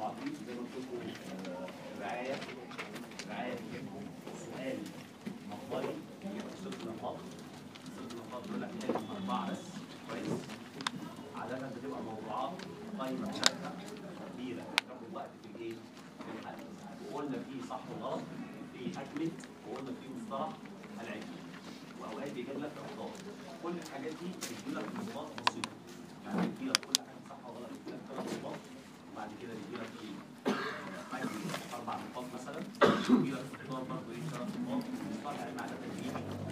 عارفين زي ما قلت لكم آه، الرعايه الرعايه بتجيبكم سؤال مقالي بيجيبكم ست نقاط ست نقاط دول هتلاقي اربعه بس كويس عاده بتبقى موضوعات قايمه شركه كبيره بتاخد وقت في الايه؟ في الحل وقلنا في صح وغلط في اكمل وقلنا في مصطلح العلم واوقات بيجيب لك اخطاء كل الحاجات دي بتجيب لك نقاط بسيطه يعني بيجي لك كل حاجه صح وغلط بيجي لك ثلاث نقاط وبعد كده بيجي لك ايه؟ أكمل اربع نقاط مثلا بيجي لك اختار برضه ايه ثلاث نقاط مصطلح العلم عاده بيجي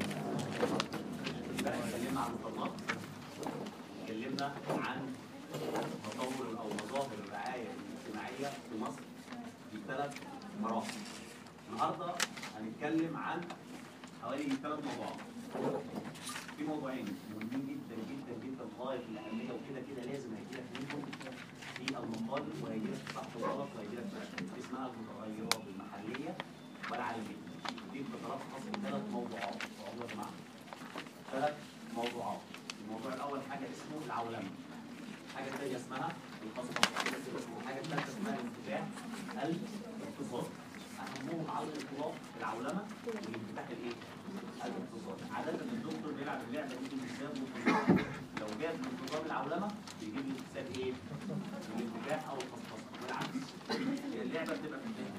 امبارح اتكلمنا عن المقارنات اتكلمنا عن تطور او مظاهر الرعايه الاجتماعيه في مصر في ثلاث مراحل. النهارده هنتكلم عن حوالي ثلاث موضوعات. في موضوعين مهمين جدا جدا جدا غايه في الاهميه وكده كده لازم هيجي لك منهم في المقال وهيجي لك صح وغلط وهيجي لك في اسمها المتغيرات المحليه والعالميه. دي بتتلخص في ثلاث موضوعات اقول يا جماعه. ثلاث موضوعات. الموضوع الاول حاجه اسمه العولمه. حاجه ثانيه اسمها الخاصه حاجه ثالثه اسمها الانفتاح الاقتصادي اهمهم على الاطلاق العولمه والانفتاح الايه؟ الاقتصادي عاده الدكتور بيلعب اللعبه دي بالحساب والانتظام. لو جاب انتظام العولمه بيجيب لي حساب ايه؟ الانفتاح او الخصخصه والعكس اللعبه بتبقى في الفهم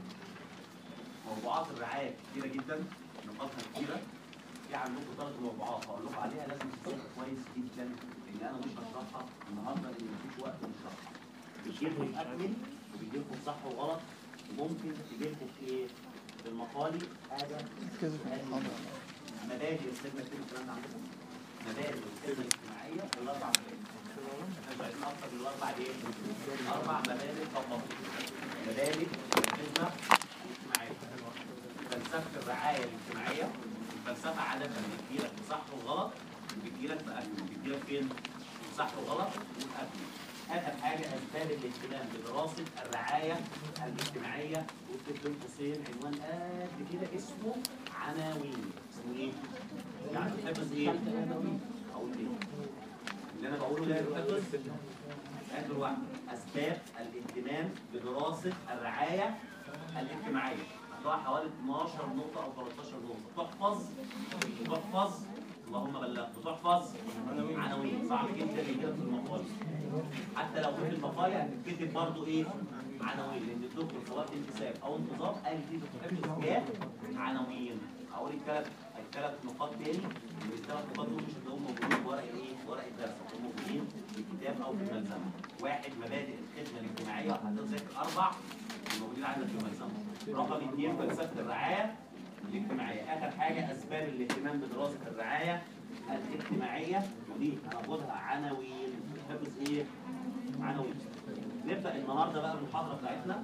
موضوعات الرعايه كتيره جدا نقاطها كتيره في عندكم ثلاث موضوعات هقول لكم عليها لازم تذاكروا كويس جدا لان انا مش هشرحها النهارده لان مفيش وقت نشرحها. بيجيلكم اكمل وبيجيلكم صح وغلط وممكن تجيلكم في ايه؟ في المقالي حاجه سؤال مبادئ الخدمه كتير الكلام ده عندكم مبادئ الخدمه الاجتماعيه الاربع مبادئ احنا مش عايزين اكتر من الاربع ايه؟ اربع مبادئ فقط مبادئ الخدمه الاجتماعيه فلسفه الرعايه الاجتماعيه الفلسفه عاده بتجيلك بصح وغلط وبتجيلك بأكل بتجيلك فين؟ صح وغلط والأكل آخر حاجة أسباب الاهتمام بدراسة الرعاية الاجتماعية وكتبت بين قوسين عنوان قد كده اسمه عناوين اسمه إيه؟ يعني تحفظ إيه؟ أقول إيه؟ اللي أنا بقوله ده تحفظ آخر واحد أسباب الاهتمام بدراسة الرعاية الاجتماعية هتطلع حوالي 12 نقطة أو 13 نقطة تحفظ تحفظ اللهم بلغ بتحفظ عناوين صعب جدا يجيلك في المقال حتى لو في المقال هتتكتب برضه ايه؟ عناوين لان الدكتور سواء انتساب او انتظام قال دي بتحفظ كام عناوين هقول الثلاث الثلاث نقاط تاني من الثلاث نقاط دول مش هتلاقيهم موجودين في ورق الايه؟ ورق الدرس هتلاقيهم موجودين في الكتاب او في الملزمه واحد مبادئ الخدمه الاجتماعيه وهتذاكر اربع موجودين عندك في الملزمه رقم اثنين فلسفه الرعايه الاجتماعيه اخر حاجه اسباب الاهتمام بدراسه الرعايه الاجتماعيه ودي هناخدها عناوين حفظ ايه عناوين نبدا النهارده بقى المحاضره بتاعتنا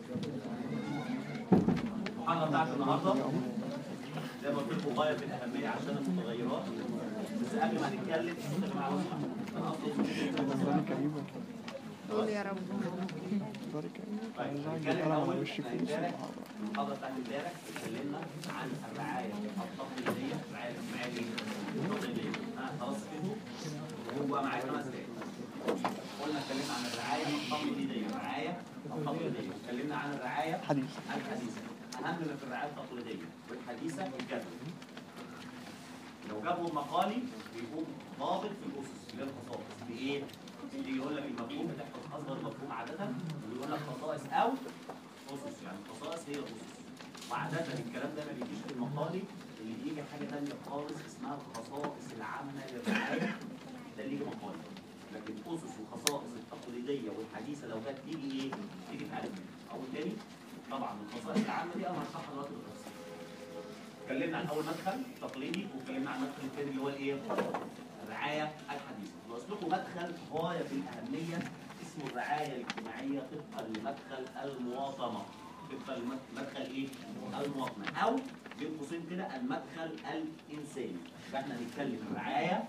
المحاضره بتاعت النهارده زي ما قلت لكم غايه في الاهميه عشان المتغيرات بس قبل ما نتكلم يا جماعه لو سمحتوا، انا اصلا قول يا رب طيب نتكلم الاول احنا امبارح المحاضره بتاعت امبارح اتكلمنا عن الرعايه التقليديه الرعايه الاجتماعيه التقليديه ها خلاص كده هو معايا خمس دقايق قلنا اتكلمنا عن الرعايه التقليديه الرعايه التقليديه اتكلمنا عن الرعايه حديث الحديثه اهم ما في الرعايه التقليديه والحديثه الجدول لو جابوا المقالي بيكون ضابط في الاسس اللي هي الخصائص بايه؟ يجي يقول لك المفهوم بتحفظ اصغر مفهوم عاده ويقول لك خصائص او اسس يعني الخصائص هي الاسس وعاده الكلام ده ما بيجيش في المقالي اللي بيجي حاجه ثانيه خالص اسمها الخصائص العامه للرعايه ده اللي يجي مقالي لكن اسس وخصائص التقليديه والحديثه لو جت تيجي ايه؟ تيجي تعرف اول تاني طبعا الخصائص العامه دي انا هشرحها دلوقتي بالتفصيل اتكلمنا عن اول مدخل تقليدي واتكلمنا عن المدخل الثاني اللي هو الايه؟ الرعايه الحديثه. ناقص لكم مدخل غايه في الاهميه اسمه الرعايه الاجتماعيه طبقا لمدخل المواطنه. طبقا لمدخل ايه؟ المواطنه او بين قوسين كده المدخل الانساني. فاحنا هنتكلم الرعايه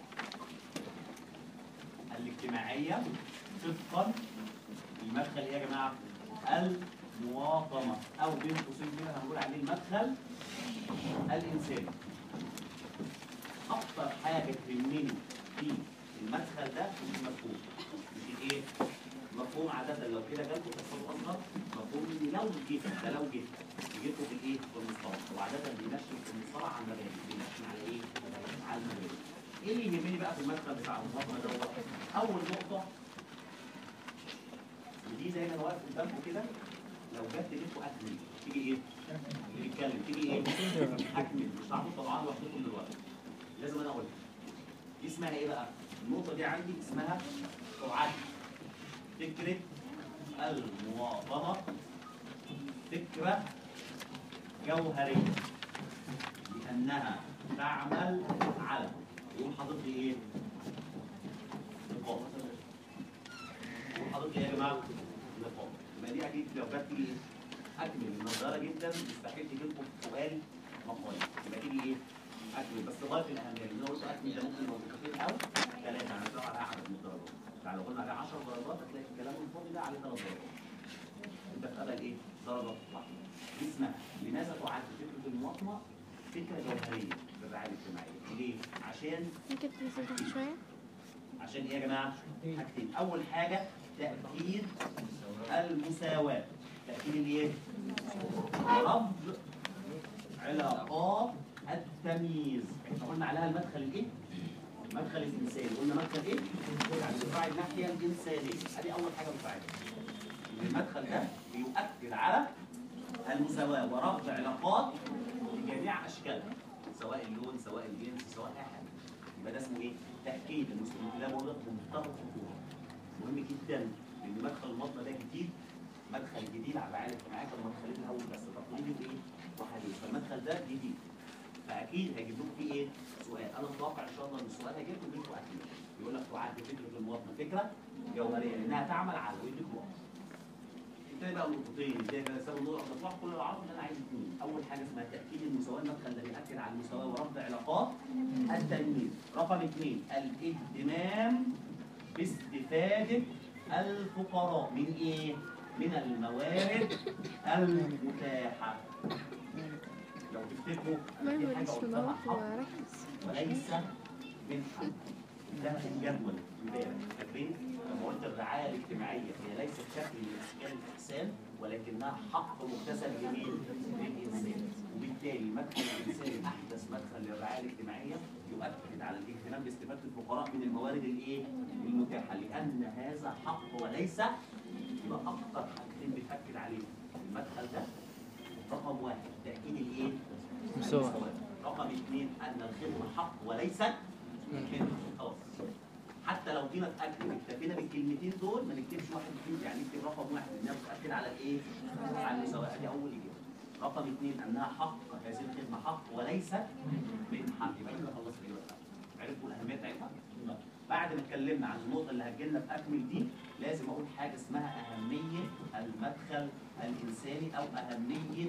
الاجتماعيه طبقا المدخل ايه يا جماعه؟ المواطنه او بين قوسين كده هنقول عليه المدخل الانساني اكتر حاجه تهمني في المدخل ده مش المفهوم مش الايه؟ المفهوم مفهوم عادة لو كده جالكم تفصيل أصغر مفهوم إن لو جيت ده لو جيت جيتوا في الإيه؟ في المصطلح وعادة بيمشي في المصطلح على المبادئ بيمشي على إيه؟ على المبادئ إيه اللي يهمني بقى في المدخل بتاع المصطلح دوت؟ أول نقطة ودي زي ما أنا واقف قدامكم كده لو جت لكم أكمل تيجي إيه؟ اللي بيتكلم تيجي إيه؟ أكمل مش هعرفوا طبعا لوحدكم دلوقتي لازم أنا أقولها دي اسمها إيه بقى؟ النقطة دي عندي اسمها سرعات فكرة المواطنة فكرة جوهرية لأنها تعمل على يقول حاطط لي إيه؟ نقاط يقول حاطط لي إيه يا جماعة؟ نقاط يبقى دي أكيد لو جت لي أكمل النظارة جدا مستحيل تجي لكم في سؤال مقالي يبقى تيجي إيه؟ أكمل بس غاية الأهمية لأن لو قلت أكمل ده ممكن يبقى نقطتين أو ثلاثة هنطلع على عدد من الدرجات يعني لو قلنا على 10 درجات هتلاقي الكلام الفاضي ده عليه ثلاث درجات انت بتقبل ايه؟ درجه واحده دي اسمها لماذا تعد فكره المواطنه فكره جوهريه في الرعايه الاجتماعيه ليه؟ عشان ممكن تنزل شوية؟ عشان ايه يا جماعه؟ حاجتين اول حاجه تاكيد المساواه تاكيد الايه؟ رفض علاقات التمييز احنا قلنا عليها المدخل الايه؟ مدخل الانساني قلنا مدخل ايه؟ يعني بتراعي الناحيه الانسانيه ادي اول حاجه بتراعيها المدخل ده بيؤكد على المساواه ورفض علاقات بجميع اشكالها سواء اللون سواء الجنس سواء اي حاجه يبقى ده اسمه ايه؟ تاكيد المسلمين ده برضه منتهى الخطوره مهم جدا لان مدخل المطلع ده جديد مدخل جديد على الرعايه الاجتماعيه كانوا مدخلين الاول بس تقليدي وايه؟ وحديث فالمدخل ده جديد فاكيد هيجيب لكم فيه ايه؟ سؤال انا متوقع ان شاء الله ان السؤال هيجي لكم منكم اكيد يقول لك تعد فكره المواطنه فكره جوهريه لانها تعمل على ويدك وقت ازاي بقى نقطتين ازاي بقى سبب النقطه بتطلع كل العرض اللي انا عايز اثنين اول حاجه اسمها تاكيد المساواه المدخل ده بياكد على المساواه ورفض علاقات التلميذ رقم اثنين الاهتمام باستفاده الفقراء من ايه؟ من الموارد المتاحه لو تفتكروا ما دي حاجه يقولش قلتها نوت حق وركز وليس منحة ده الجدول امبارح فاكرين لما قلت الرعايه الاجتماعيه هي ليست شكل من اشكال الاحسان ولكنها حق مكتسب لمين؟ للانسان وبالتالي مدخل الانسان احدث مدخل للرعايه الاجتماعيه يؤكد على الاهتمام باستفاده الفقراء من الموارد الايه؟ المتاحه لان هذا حق وليس يبقى اكثر حاجتين بتاكد عليهم المدخل ده رقم واحد تاكيد الايه؟ مساواة. المساواة. رقم اثنين ان الخدمه حق وليست خدمه خلاص حتى لو جينا نتاكد اكتفينا بالكلمتين دول ما نكتبش واحد اثنين يعني نكتب رقم واحد انها بتاكد على الايه؟ على المساواه دي اول اجابه رقم اثنين انها حق هذه الخدمه حق وليست من حق يبقى كده خلصنا الاجابه بتاعتنا عرفتوا الاهميه بتاعتها؟ بعد ما اتكلمنا عن النقطه اللي هتجيلنا في اكمل دي لازم اقول حاجه اسمها اهميه المدخل الانساني او اهميه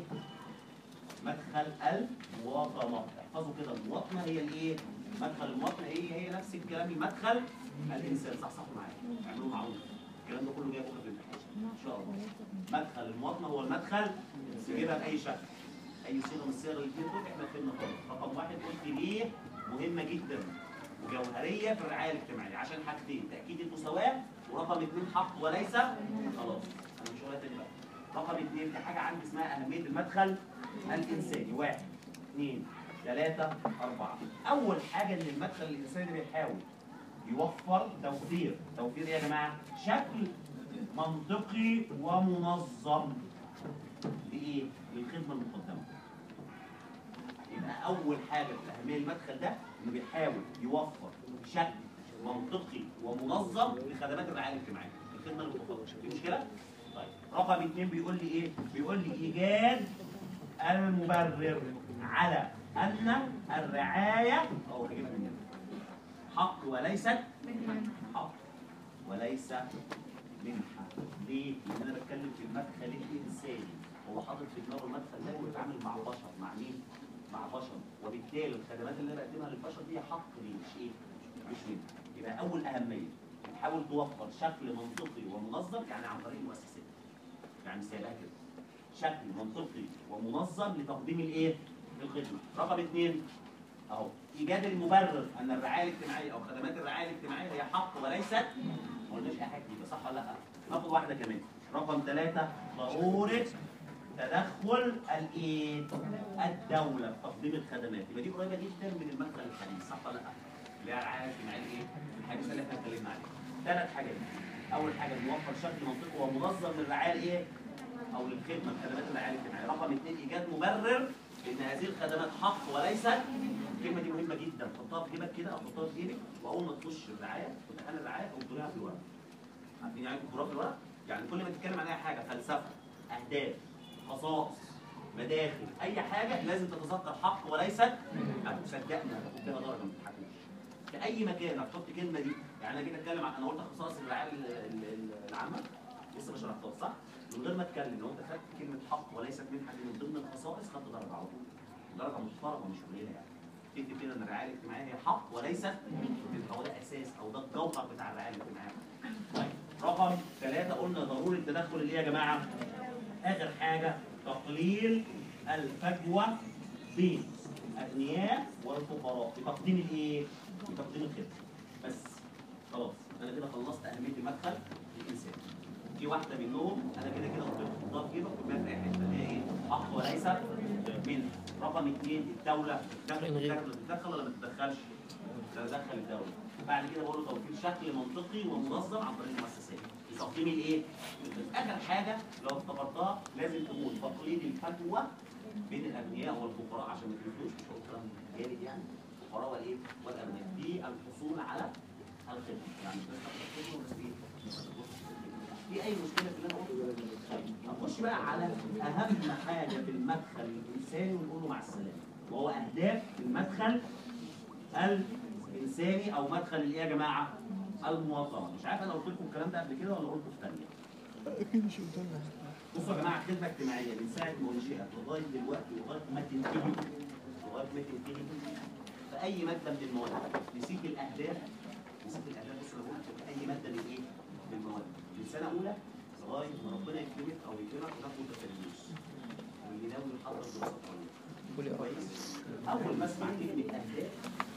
مدخل المواطنه احفظوا كده المواطنه هي الايه مدخل المواطنه هي هي نفس الكلام المدخل الانسان صح صح معايا اعملوا معروف الكلام ده كله جاي بكره في الامتحان ان شاء الله مدخل المواطنه هو المدخل تجيبها باي شكل اي صيغه من الصيغ اللي دول احنا فهمنا خالص رقم واحد قلت ليه مهمه جدا وجوهريه في الرعايه الاجتماعيه عشان حاجتين تاكيد المساواه ورقم اثنين حق وليس خلاص انا مش هقولها تاني بقى رقم اثنين في حاجه عندي اسمها اهميه المدخل الانساني واحد اثنين ثلاثة أربعة أول حاجة إن المدخل الإنساني بيحاول يوفر توفير توفير إيه يا جماعة شكل منطقي ومنظم لإيه؟ للخدمة المقدمة يبقى أول حاجة في أهمية المدخل ده إنه بيحاول يوفر شكل منطقي ومنظم لخدمات الرعاية الاجتماعية الخدمة المتفضلة دي مشكلة؟ طيب رقم اثنين بيقول لي إيه؟ بيقول لي إيجاد المبرر على أن الرعاية أو هجيبها من هنا حق وليست حق وليس منحة ليه؟ لأن أنا بتكلم في المدخل الإنساني هو حاطط في دماغه المدخل ده إنه يتعامل مع بشر مع مين؟ مع بشر وبالتالي الخدمات اللي أنا بقدمها للبشر دي حق ليه مش إيه؟ مش منحة يبقى أول أهمية تحاول توفر شكل منطقي ومنظم يعني عن طريق المؤسسات يعني سايبها كده شكل منطقي ومنظم لتقديم الايه؟ الخدمه. رقم اثنين اهو ايجاد المبرر ان الرعايه الاجتماعيه او خدمات الرعايه الاجتماعيه هي حق وليست ما قلناش اي حاجه جديده صح ولا لا؟ ناخد واحده كمان رقم ثلاثه ضروره تدخل الايه؟ الدوله في تقديم الخدمات يبقى دي قريبه جدا من المدخل الحديث صح ولا لا؟ اللي هي الرعايه الاجتماعيه الايه؟ الحديثه اللي احنا اتكلمنا عليها. ثلاث حاجات اول حاجه نوفر شكل منطقي ومنظم للرعايه الايه؟ او للخدمه خدمات الرعايه الاجتماعيه. رقم اثنين ايجاد مبرر ان هذه الخدمات حق وليست الكلمه دي مهمه جدا حطها في جيبك كده او حطها في جيبك واول ما تخش الرعايه وتحل الرعايه تقوم في الورق. عارفين يعني ايه في الورق؟ يعني كل ما تتكلم عن اي حاجه فلسفه اهداف خصائص مداخل اي حاجه لازم تتذكر حق وليست هتصدقني هتاخد فيها درجه ما تضحكوش في اي مكان هتحط الكلمه دي يعني انا جيت اتكلم عن انا قلت خصائص الرعايه ال- ال- ال- العامه لسه ما شرحتهاش صح؟ من غير ما اتكلم لو انت خدت كلمه حق وليست من حاجه من ضمن الخصائص خدت درجه على طول درجه محترمه مش قليله يعني تكتب كده ان الرعايه الاجتماعيه هي حق وليست هو ده اساس او ده الجوهر بتاع الرعايه الاجتماعيه طيب رقم ثلاثة قلنا ضرورة تدخل الايه يا جماعة؟ آخر حاجة تقليل الفجوة بين الأغنياء والفقراء في تقديم الايه؟ في تقديم الخدمة بس خلاص أنا كده خلصت أهمية المدخل للإنسان في واحدة منهم أنا كده كده قلت لكم حطها في جيبك وكمان في أي حتة اللي هي إيه؟ حق وليس منها رقم اثنين الدولة بتتدخل بتتدخل ولا ما بتتدخلش؟ تدخل الدولة بعد كده بقول له توفير شكل منطقي ومنظم عن طريق المؤسسات لتقديم الايه؟ اخر حاجه لو افتكرتها لازم تقول تقليل الفجوه بين الاغنياء والفقراء عشان ما تنسوش مش هو كلام جامد يعني الفقراء والايه؟ والاغنياء في الحصول على الخدمه يعني مش بس تاخد الخدمه بس ايه؟ في اي مشكله في اللي انا قلته؟ طيب نخش بقى على اهم حاجه في المدخل الانساني ونقول له مع السلامه وهو اهداف المدخل الانساني او مدخل الايه يا جماعه؟ المواطنه مش عارف انا قلت لكم الكلام ده قبل كده ولا قلته في ثانيه اكيد مش قدامنا بصوا يا جماعه الخدمه الاجتماعيه من ساعه ما انشئت لغايه دلوقتي لغايه ما تنتهي لغايه ما تنتهي في اي ماده من المواد نسيت الاهداف نسيت الاهداف بص انا بقول في اي ماده من ايه؟ من المواد من سنه اولى لغايه ما ربنا يكرمك او يكرمك وتاخد بكالوريوس واللي ناوي يحضر دراسات عليا كويس اول ما اسمع كلمه اهداف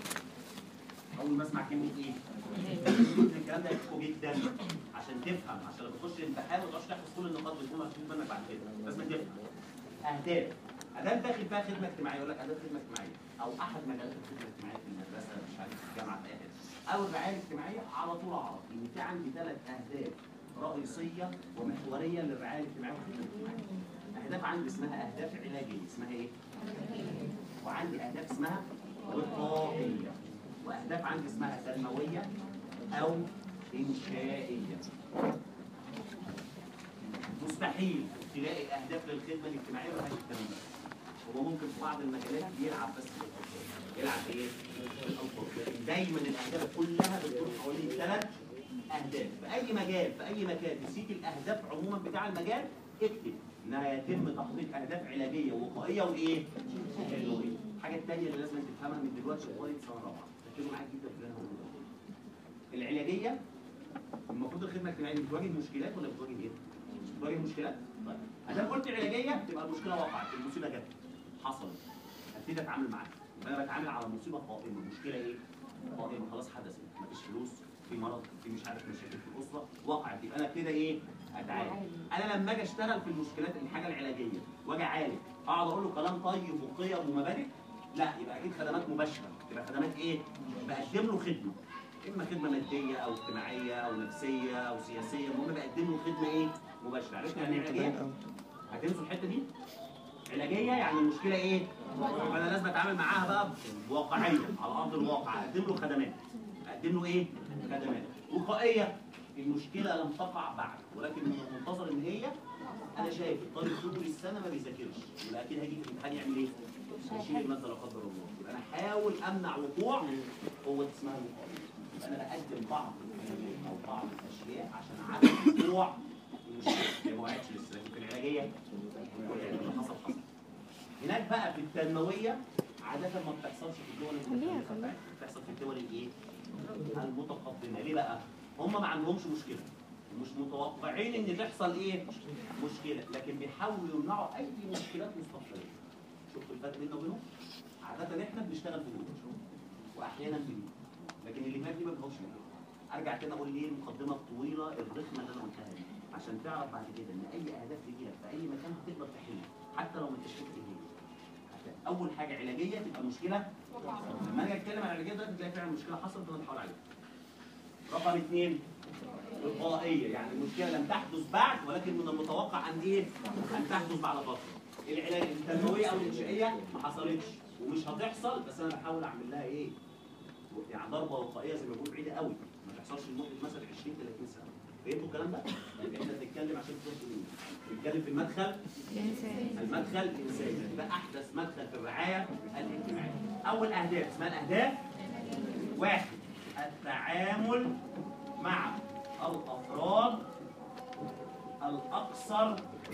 اول ما اسمع كلمه ايه؟ الكلام ده يفكوا جدا عشان تفهم عشان لما تخش الامتحان ما تقعدش تحفظ كل النقاط اللي بتكون مكتوب منك بعد كده لازم تفهم اهداف اهداف داخل فيها خدمه اجتماعيه يقول لك اهداف خدمه اجتماعيه او احد مجالات الخدمه الاجتماعيه في المدرسه مش عارف في الجامعه في اي حته او الرعايه الاجتماعيه على طول اعرف ان في عندي ثلاث اهداف رئيسيه ومحوريه للرعايه الاجتماعيه والخدمه الاجتماعيه اهداف عندي اسمها اهداف علاجيه اسمها ايه؟ وعندي اهداف اسمها وقائيه واهداف عندي اسمها تنمويه او انشائيه مستحيل تلاقي الاهداف للخدمه الاجتماعيه ما فيهاش الكلام ده هو ممكن في بعض المجالات يلعب بس في الألفاظ. يلعب ايه؟ في الالفاظ لكن دايما الاهداف كلها بتدور حوالين ثلاث اهداف في اي مجال في اي مكان نسيت الاهداف عموما بتاع المجال اكتب انها يتم تحقيق اهداف علاجيه ووقائيه وايه؟ تنمويه الحاجه الثانيه اللي لازم تفهمها من دلوقتي لغايه سنه رابعه ركزوا معايا جدا في اللي انا هقوله ده. العلاجيه المفروض الخدمه الاجتماعيه دي بتواجه مشكلات ولا بتواجه ايه؟ بتواجه مشكلات؟ طيب ادام قلت علاجيه تبقى المشكله وقعت المصيبه جت حصلت ابتدي اتعامل معاها يبقى انا بتعامل على مصيبه قائمه المشكله ايه؟ قائمه خلاص حدثت مفيش فلوس في مرض في مش عارف مشاكل في الاسره وقعت يبقى انا ابتدي ايه؟ اتعالج انا لما اجي اشتغل في المشكلات الحاجه العلاجيه واجي اعالج اقعد اقول له كلام طيب وقيم ومبادئ لا يبقى اكيد خدمات مباشره تبقى خدمات ايه؟ بقدم له خدمه اما خدمه ماديه او اجتماعيه او نفسيه او سياسيه المهم بقدم له خدمه ايه؟ مباشره عرفت يعني ايه علاجيه؟ هتنسوا الحته دي؟ علاجيه يعني المشكله ايه؟ فانا لازم اتعامل معاها بقى واقعيه على ارض الواقع اقدم له خدمات اقدم له ايه؟ خدمات وقائيه المشكله لم تقع بعد ولكن من المنتظر ان هي انا شايف الطالب طول السنه ما بيذاكرش يبقى اكيد هيجي في الامتحان يعمل ايه؟ هيشيل الماده لا قدر الله يبقى انا احاول امنع وقوع قوه اسمها الوقايه يبقى انا بقدم بعض الحلول او بعض الاشياء عشان اعدم وقوع المشكله هي ما وقعتش لسه لكن في العلاجيه اللي حصل حصل هناك بقى في التنمويه عاده ما بتحصلش في الدول المتقدمه بتحصل في الدول الايه؟ المتقدمه ليه بقى؟ هم ما عندهمش مشكله مش متوقعين ان تحصل ايه؟ مشكله لكن بيحاولوا يمنعوا اي مشكلات مستقبليه شفتوا الفرق بيننا وبينهم؟ عادة احنا بنشتغل في دول واحيانا في دول لكن اللي هناك دي ما بنقولش كده ارجع تاني اقول ليه المقدمه الطويله الرخمه اللي انا قلتها دي عشان تعرف بعد كده ان اي اهداف تجيلك في اي مكان هتقدر تحلها حتى لو ما انتش فاكر ايه هي. اول حاجه علاجيه تبقى مشكله لما اجي اتكلم عن العلاجيه دلوقتي تلاقي فعلا مشكله حصلت وانا بحاول عليها رقم اثنين وقائيه يعني المشكله لم تحدث بعد ولكن من المتوقع ان ايه؟ ان تحدث بعد فتره. العلاج التنمويه او الانشائيه ما حصلتش ومش هتحصل بس انا بحاول اعمل لها ايه؟ يعني ضربه وقائيه زي ما بقول بعيده قوي ما تحصلش لمده مثلا 20 30 سنه. فهمتوا الكلام ده؟ يبقى احنا بنتكلم عشان تفهموا ايه؟ بنتكلم في المدخل الإنسان المدخل الانساني ده احدث مدخل في الرعايه الاجتماعيه. اول اهداف اسمها الاهداف واحد التعامل مع الافراد الاكثر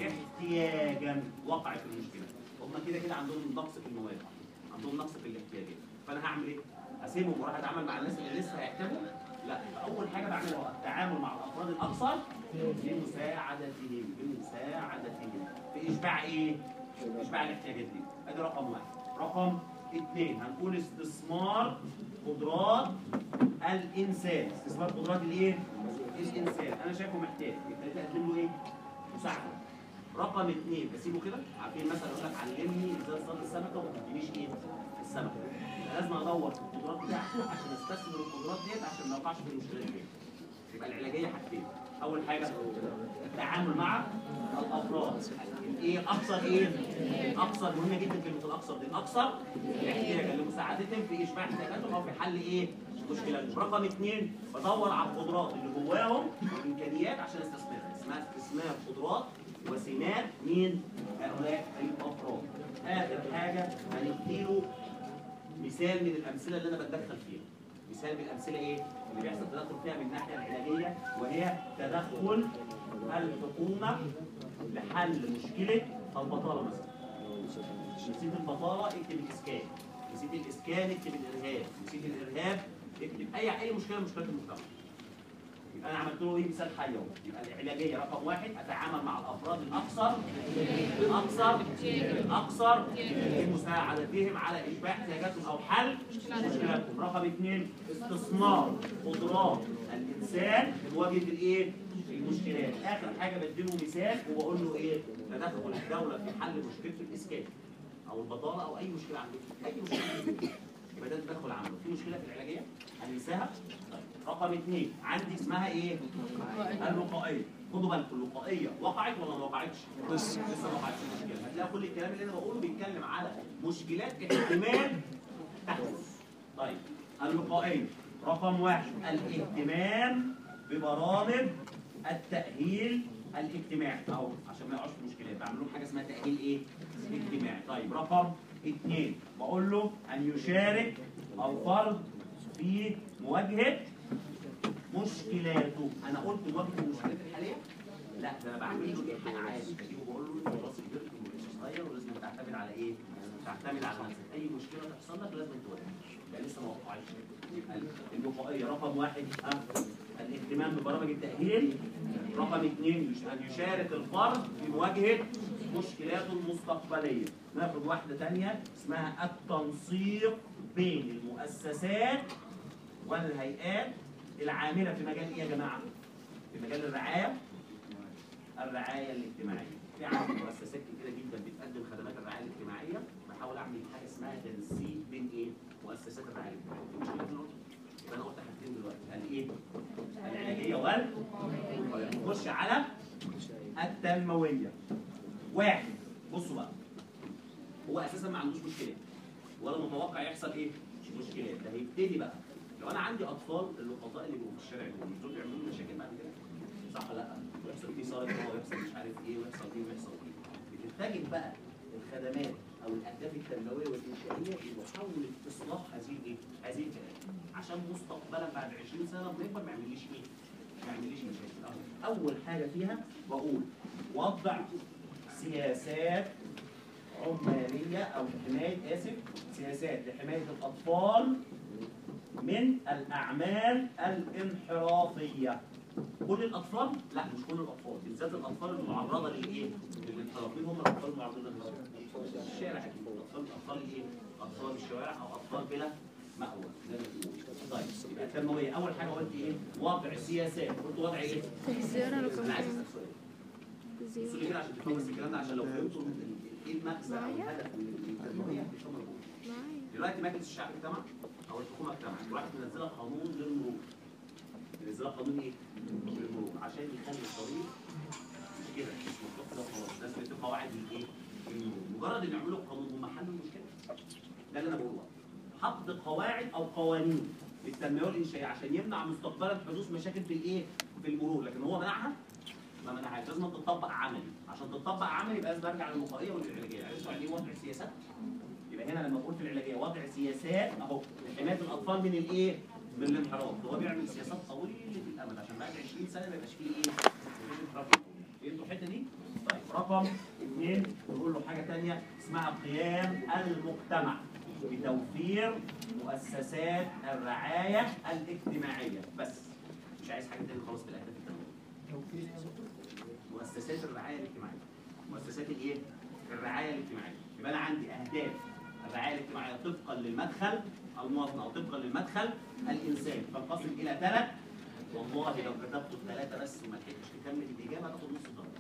احتياجا وقع في المشكله. هم كده كده عندهم نقص في المواد عندهم نقص في الاحتياجات فانا هعمل ايه؟ اسيبهم واروح اتعامل مع الناس اللي لسه هيحتاجوا؟ لا فاول حاجه بعملها هو التعامل مع الافراد الاكثر لمساعدتهم لمساعدتهم في اشباع ايه؟ اشباع الاحتياجات دي ادي رقم واحد رقم اثنين هنقول استثمار قدرات الانسان استثمار قدرات الايه؟ الانسان انا شايفه محتاج يبقى ده اقدم له ايه؟ مساعده رقم اثنين بسيبه كده عارفين مثلا يقول لك علمني ازاي اصطاد السمكه وما تدينيش ايه؟ السمكه يبقى لازم ادور في القدرات بتاعته عشان استثمر القدرات ديت عشان ما اقعش في المشكلات دي يبقى العلاجيه حاجتين اول حاجه التعامل مع الافراد ايه اكثر ايه اكثر مهمه جدا كلمه الاكثر دي الاكثر احتياجا لمساعدتهم في اشباع احتياجاتهم او في حل ايه مشكلاتهم رقم اثنين بدور على القدرات اللي جواهم والامكانيات عشان استثمرها اسمها استثمار قدرات وسمات مين هؤلاء الافراد اخر حاجه هنديله مثال من الامثله اللي انا بتدخل فيها مثال من الامثله ايه اللي بيحصل تدخل فيها من الناحيه العلاجيه وهي تدخل الحكومه لحل مشكله البطاله مثلا نسيت البطاله اكتب الاسكان نسيت الاسكان اكتب الارهاب نسيت الارهاب اكتب اي اي مشكله من مشكلات المجتمع يبقى انا عملت له ايه مثال حي اهو يبقى العلاجيه رقم واحد اتعامل مع الافراد الاكثر الاكثر الاكثر لمساعدتهم على اشباع احتياجاتهم او حل مشكلاتهم رقم اثنين استثمار قدرات الانسان لمواجهه الايه المشكلات اخر حاجه بديله مثال وبقول له ايه تدخل الدوله في حل مشكله الاسكان او البطاله او اي مشكله عندك اي مشكله عندك يبقى ده تدخل عامله في مشكله في العلاجيه هننساها طيب. رقم اثنين عندي اسمها ايه الوقائيه خدوا بالكم الوقائيه وقعت ولا ما وقعتش لسه لسه ما وقعتش المشكله هتلاقي كل الكلام اللي انا بقوله بيتكلم على مشكلات احتمال تحدث طيب الوقائيه رقم واحد الاهتمام ببرامج التأهيل الاجتماعي اهو عشان ما يقعش في مشكلات بعمل لهم حاجه اسمها تأهيل ايه؟ اجتماعي طيب رقم اثنين بقول له ان يشارك الفرد في مواجهه مشكلاته انا قلت مواجهه المشكلات الحاليه لا ده انا بعمل له ايحاء عادي بجيبه بقول له انت خلاص كبرت ومش صغير ولازم تعتمد على ايه؟ تعتمد على نفسك اي مشكله تحصل لك لازم تواجهها يبقى لسه ما وقعش يبقى الوقائيه رقم واحد ها الاهتمام ببرامج التأهيل رقم اثنين أن يشارك الفرد في مواجهة مشكلاته المستقبلية ناخد واحدة تانية اسمها التنسيق بين المؤسسات والهيئات العاملة في مجال ايه يا جماعة؟ في مجال الرعاية الرعاية الاجتماعية في عندي مؤسسات كتيرة جدا بتقدم خدمات الرعاية الاجتماعية بحاول اعمل حاجة اسمها تنسيق بين ايه؟ مؤسسات الرعاية الاجتماعية مش كده دلوقتي؟ يبقى انا قلت حاجتين دلوقتي الايه؟ العلاجية وال نخش على التنموية واحد بصوا بقى هو اساسا ما عندوش مشكلة ولا متوقع يحصل ايه؟ مشكلات ده هيبتدي بقى لو انا عندي اطفال اللقطاء اللي بيبقوا في الشارع دول مش دول بيعملوا لي مشاكل بعد كده صح ولا لا؟ ويحصل فيه صارت ويحصل مش عارف ايه ويحصل ايه ويحصل ايه بتتجه بقى الخدمات او الاهداف التنمويه والانشائيه لمحاوله اصلاح هذه الايه؟ هذه الكلام عشان مستقبلا بعد 20 سنه بنكبر ما يعمليش ايه؟ ما يعمليش مشاكل أهو. اول حاجه فيها بقول وضع سياسات عماليه او حمايه اسف سياسات لحمايه الاطفال من الاعمال الانحرافيه كل الاطفال لا مش كل الاطفال بالذات الاطفال المعرضه للايه للانحراف مين هم الاطفال المعرضين للانحراف الشارع اكيد الاطفال اطفال ايه اطفال الشوارع او اطفال بلا مأوى زي ما بنقول طيب يبقى التنمويه اول حاجه قلت ايه وضع سياسات قلت وضع ايه الزيارة لو انا عايز كان اسال سؤال بصوا الزيارة لي كده عشان تفهموا بس الكلام ده عشان لو فهمتوا ايه المغزى او معايا؟ الهدف من التنمويه هتفهموا أنا بقول إيه. معايا دلوقتي مجلس الشعب اجتمع او الحكومه اجتمعت دلوقتي منزله قانون للمرور منزله قانون ايه؟ للمرور عشان يخلي الطريق مش كده مش مطلق كده خلاص لازم يبقى قواعد الايه؟ للمرور مجرد ان يعملوا القانون هم حلوا المشكله ده اللي انا بقوله حط قواعد او قوانين للتنميه والانشاء عشان يمنع مستقبلا حدوث مشاكل في الايه؟ في المرور لكن هو منعها ما منعهاش لازم تطبق عملي عشان تطبق عملي يبقى لازم ارجع للمقاريه والعلاجيه عرفتوا يعني ايه وضع السياسات؟ يبقى هنا لما بقول في العلاجيه وضع سياسات اهو لحمايه الاطفال من الايه؟ من الانحراف هو بيعمل سياسات طويله الامد عشان بعد 20 سنه ما يبقاش فيه ايه؟ مفيش انحراف فهمتوا الحته دي؟ طيب رقم اثنين نقول له حاجه ثانيه اسمها قيام المجتمع بتوفير مؤسسات الرعايه الاجتماعيه بس مش عايز حاجه ثانيه خالص في الاهداف التنمويه مؤسسات الرعايه الاجتماعيه مؤسسات الايه الرعايه الاجتماعيه يبقى انا عندي اهداف الرعايه الاجتماعيه طبقا للمدخل المواطن او طبقا للمدخل الانسان تنقسم الى ثلاث والله لو كتبت الثلاثه بس وما لحقتش تكمل الاجابه هتاخد نص درجه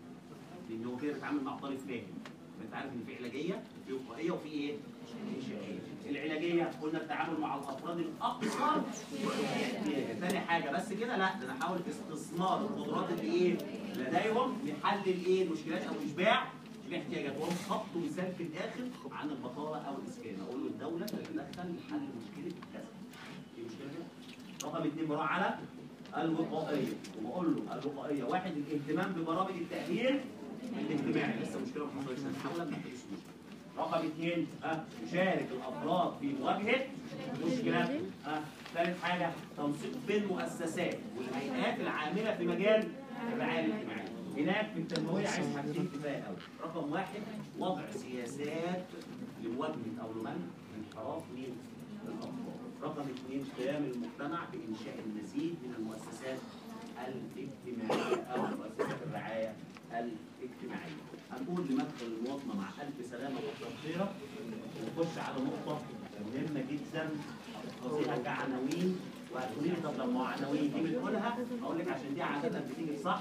لان هو كده بيتعامل مع طالب فاهم انت عارف ان في علاجيه وفي وقائيه وفي ايه؟ انشائيه العلاجيه قلنا التعامل مع الافراد الاكثر احتياجا ثاني حاجه بس كده لا ده انا احاول استثمار القدرات اللي ايه لديهم لحل الايه المشكلات او اشباع الاحتياجات وهم خطوا مثال في الاخر عن البطاله او الاسكان اقول له الدوله تتدخل لحل مشكله كذا في مشكله كده رقم اثنين بروح على الوقائيه وبقول له الوقائيه واحد الاهتمام ببرامج التاهيل الاجتماعي لسه مشكله ما حصلتش هنحاول ان نحل المشكله رقم اثنين ها يشارك الافراد في مواجهه مشكلات ها ثالث حاجه تنسيق بين المؤسسات والهيئات العامله في مجال الرعايه الاجتماعيه هناك في التنمويه عايز حاجتين كفايه قوي رقم واحد وضع سياسات لمواجهه او لمنع انحراف مين الاطفال رقم اثنين قيام المجتمع بانشاء المزيد من المؤسسات الاجتماعيه او مؤسسات الرعايه الاجتماعيه هنقول لمدخل المواطنه مع الف سلامه وكثر خيرك ونخش على نقطه مهمه جدا هتحفظيها كعناوين وهتقولي لي طب لما عناوين دي بتقولها اقول لك عشان دي عاده بتيجي صح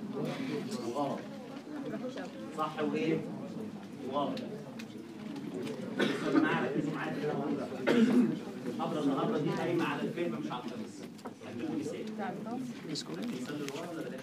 وغلط صح وايه؟ وغلط ركزوا معايا ركزوا معايا كده المحاضرة النهارده دي قايمة على الفهم مش على الحفظ. هديكم مثال. مثال اللي ورا ولا بلاش؟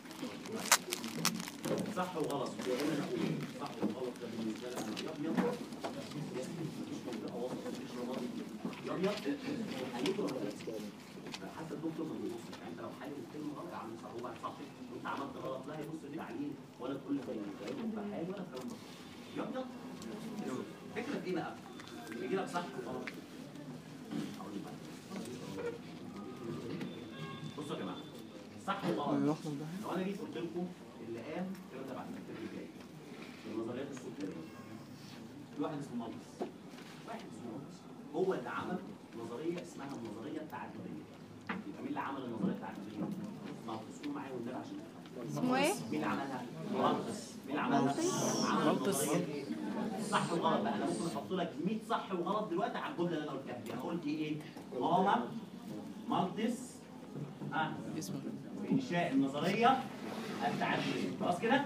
صح وغلط وأنا أقول صح وغلط ده بالنسبة لي أنا أبيض مفيش منطقة وسط مفيش رمادي أبيض هيجوا ولا لا؟ حتى الدكتور ما بيبصش يعني انت لو حل الكلمه غلط عامل صح هو صح وانت عملت غلط لا هيبص ليه تعليل ولا تقول لي كلام بحاجه ولا الكلام ده يبيض فكره في ايه بقى؟ اللي بيجي لك صح وغلط هقول لك بقى. بصوا يا جماعه صح وغلط لو انا جيت قلت لكم اللي قام الكلام ده بعد الكتاب الجاي النظريات السلطانيه في واحد اسمه مالكس واحد اسمه مالكس هو اللي عمل نظريه اسمها النظريه التعدديه يبقى مين اللي عمل النظريه التعدديه؟ مالكس قول معايا والنبي عشان نفهم. اسمه ايه؟ مين اللي عملها؟ مالكس مين اللي عملها؟ عمل النظريه دي. صح وغلط بقى انا ممكن احط لك 100 صح وغلط دلوقتي على الجمله اللي انا قلتها دي انا قلت ايه؟ قام مالتس اه بانشاء النظريه التعدديه خلاص كده؟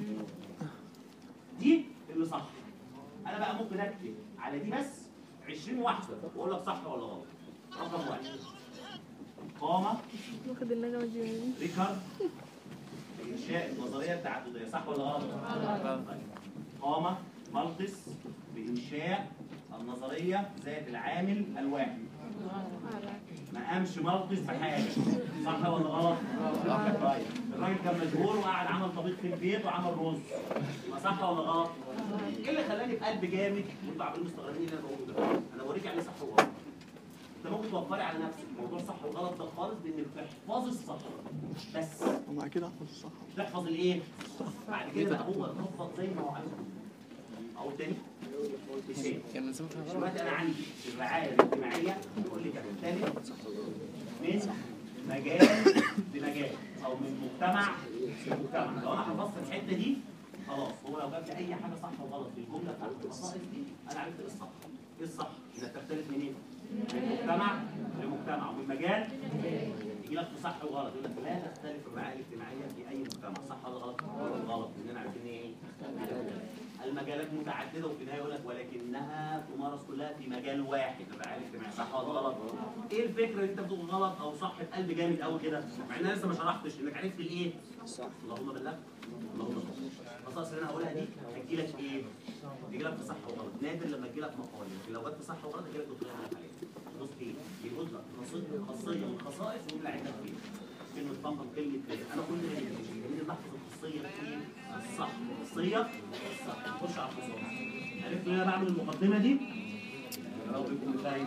دي اللي صح انا بقى ممكن اكتب على دي بس 20 واحده واقول لك صح ولا غلط رقم واحد قام واخد النجمة دي منين؟ ريكارد بإنشاء النظرية التعددية صح ولا غلط؟ طيب. قام مالتس بإنشاء النظرية ذات العامل الواحد ما قامش مالتس بحاجة صح ولا غلط؟ طيب الراجل كان مشغول وقعد عمل طبيخ في البيت وعمل رز يبقى صح ولا غلط؟ ايه اللي خلاني بقلب جامد وانتوا عاملين مستغربين اللي انا بقوله ده؟ انا بوريك يعني صح وغلط انت ممكن توفري على نفسك موضوع صح وغلط ده خالص بانك تحفظي الصح بس ومع كده احفظ الصح تحفظ الايه؟ بعد كده بقى هو يحفظ زي ما هو عايز او تاني مثال دلوقتي انا عندي الرعايه الاجتماعيه بيقول لي تختلف من مجال لمجال او من مجتمع لمجتمع لو انا حفظت الحته دي خلاص هو لو جاب لي اي حاجه صح وغلط في الجمله بتاعت الخصائص دي انا عرفت ايه الصح ايه الصح؟ اذا تختلف من ايه؟ من مجتمع لمجتمع ومن مجال يجي لك في صح وغلط يقول لك لا تختلف الرعايه الاجتماعيه في اي مجتمع صح ولا غلط؟ غلط لاننا عارفين ايه؟ المجالات متعدده وفي النهايه يقول لك ولكنها تمارس كلها في مجال واحد الرعايه الاجتماعيه صح ولا غلط؟ ايه الفكره اللي انت بتقول غلط او صح بقلب جامد قوي كده مع ان انا لسه ما شرحتش انك عرفت الايه؟ صح اللهم بلغ اللهم بلغ القصص اللي انا هقولها دي هتجي لك ايه؟ تجي لك في صح وغلط نادر لما تجي لك مقال لكن لو جت في صح وغلط هتجي لك دكتور يعمل لك عليها بص ايه؟ بيقول لك خاصيه خاصيه من الخصائص ويقول لك عندك فين؟ كلمه فقط كلمه انا كل اللي بيجي نحفظ الخاصيه في الصح الخاصيه الصح نخش على الخصائص عرفت ان انا بعمل المقدمه دي؟ يا رب يكون فاهم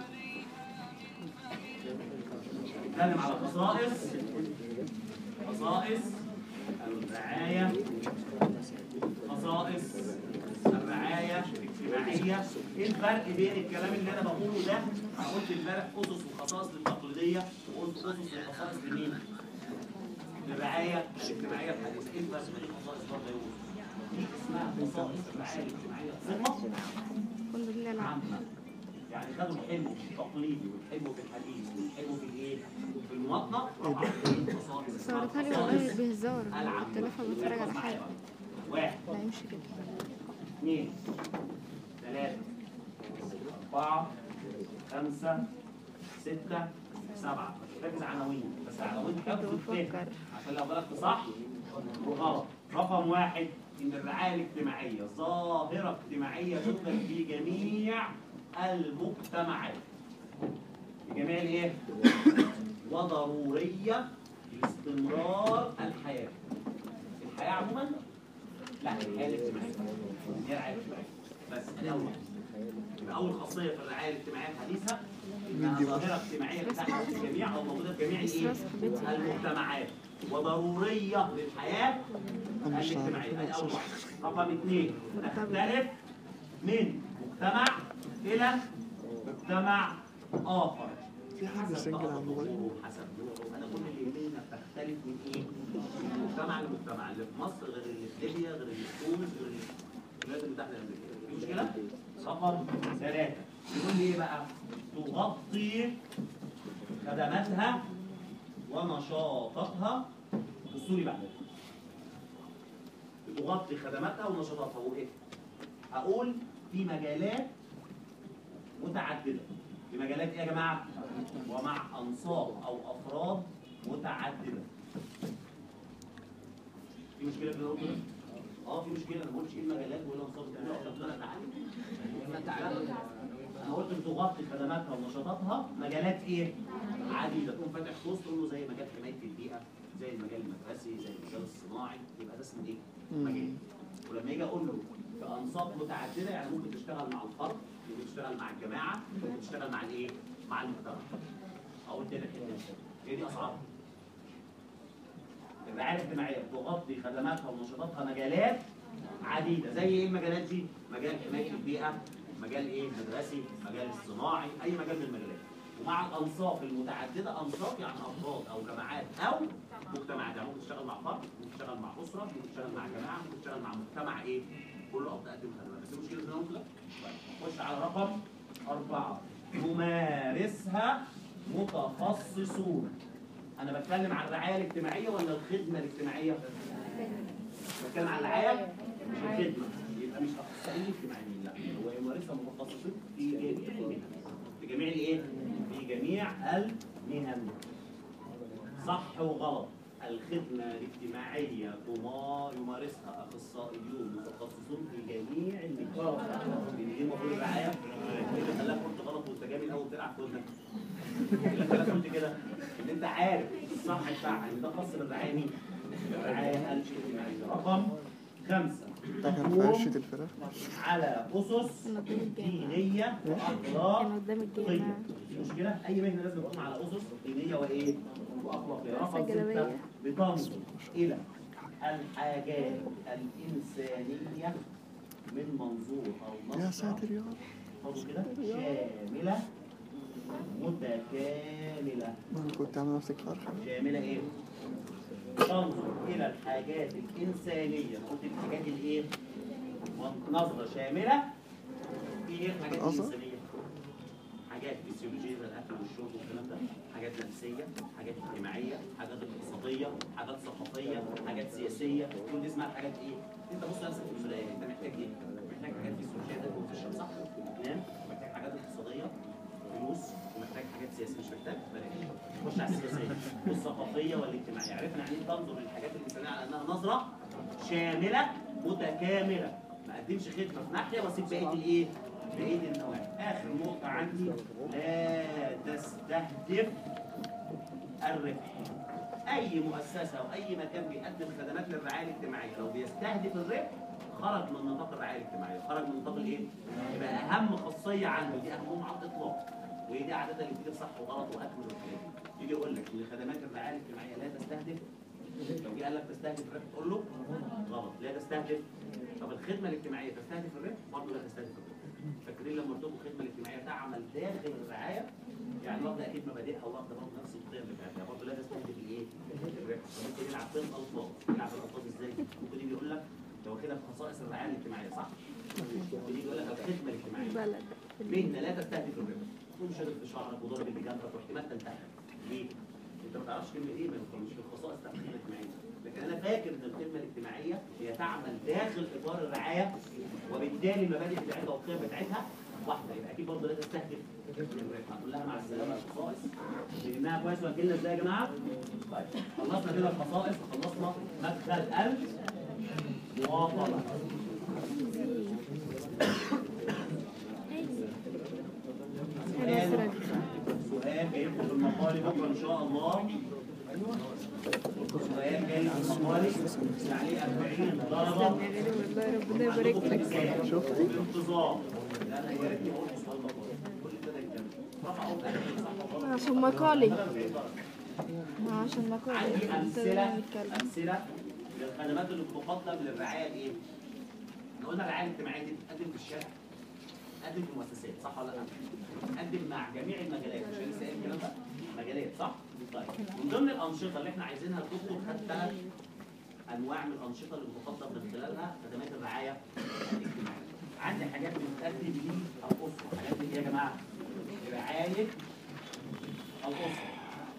نتكلم على خصائص خصائص الرعاية خصائص الرعاية الاجتماعية ايه الفرق بين الكلام اللي انا بقوله ده أنا قلت امبارح اسس وخصائص للتقليدية وقلت اسس وخصائص لمين؟ للرعاية الاجتماعية الحديثة ايه الفرق بين الخصائص برضه يقول؟ دي اسمها خصائص الرعاية الاجتماعية ثم الحمد لله لا عامة يعني خدوا الحلو في التقليدي والحلو في الحديث والحلو في الايه؟ في المواطنة طبعا ايه خصائص صورتها لي والله بهزار كنت لافه بتفرج على حاجه واحد لا يمشي كده اثنين ثلاثة أربعة خمسة ستة سبعة مش ركز عناوين بس عناوين حفظ الفهم بفكر. عشان لو بالك صح وغلط رقم واحد إن الرعاية الاجتماعية ظاهرة اجتماعية توجد في جميع المجتمعات في جميع الايه؟ وضرورية لاستمرار الحياة الحياة عموما لا الحياة الاجتماعية هي الرعاية الاجتماعية بس الأول يبقى أول خاصية في الرعاية الاجتماعية الحديثة إنها ظاهرة اجتماعية بتحصل في جميع أو موجودة في جميع الإيه؟ المجتمعات وضرورية للحياة الاجتماعية أدي أول واحدة رقم اثنين تختلف من مجتمع إلى مجتمع آخر في حاجة حسب سجل بقى على الموبايل تطوره، حسب نوعه انا كل اللي يهمني انك تختلف من ايه؟ من مجتمع لمجتمع اللي في مصر غير اللي في ليبيا غير اللي في تونس غير اللي في الولايات المتحده الامريكيه في مشكله؟ رقم ثلاثه يقول لي ايه بقى؟ تغطي خدماتها ونشاطاتها بصوا لي بقى تغطي خدماتها ونشاطاتها وايه؟ اقول في مجالات متعدده في مجالات ايه يا جماعه؟ ومع انصاف او افراد متعدده. في مشكله في النقطه دي؟ اه في مشكله انا ما قلتش ايه المجالات وايه الانصاف متعدده. انا قلت بتغطي خدماتها ونشاطاتها مجالات ايه؟ عديده تكون فاتح كورس تقول له زي مجال حمايه البيئه زي المجال المدرسي زي المجال الصناعي يبقى ده اسمه ايه؟ مجال. ولما يجي اقول له في انصاف متعدده يعني ممكن تشتغل مع الفرد ممكن تشتغل مع الجماعه ممكن تشتغل مع الايه؟ مع المجتمع. اقول تاني الحته دي. هي دي اصعب. الرعايه الاجتماعيه بتغطي خدماتها ونشاطاتها مجالات عديده زي ايه المجالات دي؟ مجال حمايه البيئه، مجال ايه؟ مدرسي، مجال صناعي، اي مجال من المجالات. ومع الانصاف المتعدده انصاف يعني افراد او جماعات او مجتمعات يعني ممكن تشتغل مع فرد، ممكن تشتغل مع اسره، ممكن تشتغل مع جماعه، ممكن تشتغل مع مجتمع ايه؟ كله او تقدم خدمات بس مشكله ان انا قلت لك طيب خش على رقم اربعه يمارسها متخصصون انا بتكلم عن الرعايه الاجتماعيه ولا الخدمه الاجتماعيه؟ بتكلم عن الرعايه مش الخدمه يبقى مش اخصائيين اجتماعيين لا هو يمارسها متخصصين في جميع المهن في جميع الايه؟ في جميع المهن صح وغلط الخدمة الاجتماعية تما- يمارسها أخصائيون متخصصون في جميع المجالات. لأن دي المفروض الرعاية إيه اللي خلاك قلت غلط وأنت جامد أوي بتلعب في ودنك؟ إيه اللي خلاك قلت كده؟ إن أنت عارف الصح بتاعها إن ده خاص بالرعاية مين؟ الرعاية الاجتماعية. رقم خمسة ده كان في تقوم عشة الفراخ على أسس كان قدام الجامع دينية كان وأخلاق قدام الجامع طيب في مشكلة أي مهنة لازم تقوم على أسس دينية وإيه؟ وأخلاقية رقم ستة الجلابية. بتنظر إلى الحاجات الإنسانية من منظور أو يا نظرة ساتر يا رب حطوا كده شاملة متكاملة ما كنت عامل نفسك فرخة شاملة إيه؟ تنظر إلى الحاجات الإنسانية قلت الحاجات الإيه؟ نظرة شاملة إيه هي الحاجات أصلاً؟ الإنسانية؟ حاجات حاجات فسيولوجيه زي الاكل والشرب والكلام ده حاجات نفسيه حاجات اجتماعيه حاجات اقتصاديه حاجات ثقافيه حاجات سياسيه كل دي اسمها حاجات ايه انت بص نفسك في المرايه انت محتاج ايه محتاج حاجات فسيولوجيه تاكل وتشرب صح تنام محتاج حاجات اقتصاديه فلوس ومحتاج حاجات سياسيه مش محتاج بلاش خش على السياسيه والثقافيه والاجتماعيه عرفنا يعني ايه تنظر للحاجات الانسانيه على انها نظره شامله متكامله ما اقدمش خدمه في ناحيه واسيب بقيه الايه؟ بقيه النواحي اخر نقطه عندي لا تستهدف الربح اي مؤسسه او اي مكان بيقدم خدمات للرعايه الاجتماعيه لو بيستهدف الربح خرج من نطاق الرعايه الاجتماعيه خرج من نطاق الايه يبقى اهم خاصيه عنده دي اهمهم على الاطلاق وهي دي عاده اللي بتيجي صح وغلط واكمل والكلام يجي يقول لك ان خدمات الرعايه الاجتماعيه لا تستهدف لو جه قال لك تستهدف الربح تقول له غلط لا تستهدف طب الخدمه الاجتماعيه تستهدف الربح برضه لا تستهدف الربح فاكرين لما قلت لكم الخدمه الاجتماعيه تعمل داخل الرعايه يعني واخده اكيد مبادئها واخده برضه نفس القيم بتاعتها برضه لا تستهدف الايه؟ الربح ممكن يلعب في الالفاظ يلعب في الالفاظ ازاي؟ ممكن يجي يقول لك لو كده في خصائص الرعايه الاجتماعيه صح؟ ممكن يجي يقول لك الخدمه الاجتماعيه بلد مهنه لا تستهدف الربح تكون شادد في شعرك وضارب اللي جنبك واحتمال تنتحر ليه؟ انت ما تعرفش كلمه ايه ما مش في الخصائص بتاعت الخدمه الاجتماعيه لكن انا فاكر ان الخدمه الاجتماعيه هي تعمل داخل اطار الرعايه وبالتالي المبادئ بتاعتها والقيم بتاعتها واحده يبقى اكيد برضه لا تستهدف الربح هنقول لها مع السلامه الخصائص فهمناها كويس وهجيلنا ازاي يا جماعه؟ طيب خلصنا كده الخصائص وخلصنا مدخل المواطنه حلوة الصورة دي سؤال جاي في المقال بكره ان شاء الله سؤال جاي في المقال عليه 40 درجه والله ربنا يبارك لك شوف بانتظام لا انا يا ريتني قلت سؤال مقال كل كده يتكلم رفعوا كلام صح وغلط. عشان مقالي أنا بقدر. ما عشان مقالي عندي انت امثله دايما بتتكلم امثله للخدمات اللي بتقدم للرعايه الايه؟ احنا قلنا الرعايه الاجتماعيه دي بتقدم في الشارع تقدم في المؤسسات صح ولا لا؟ تقدم مع جميع المجالات مش لسه قايل الكلام ده؟ مجالات صح؟ طيب من ضمن الانشطه اللي احنا عايزينها الدكتور خد ثلاث انواع من الانشطه اللي بتقدم من خلالها خدمات الرعايه الاجتماعيه. عندي حاجات بتقدم للاسره، حاجات ايه يا جماعه؟ رعايه الاسره.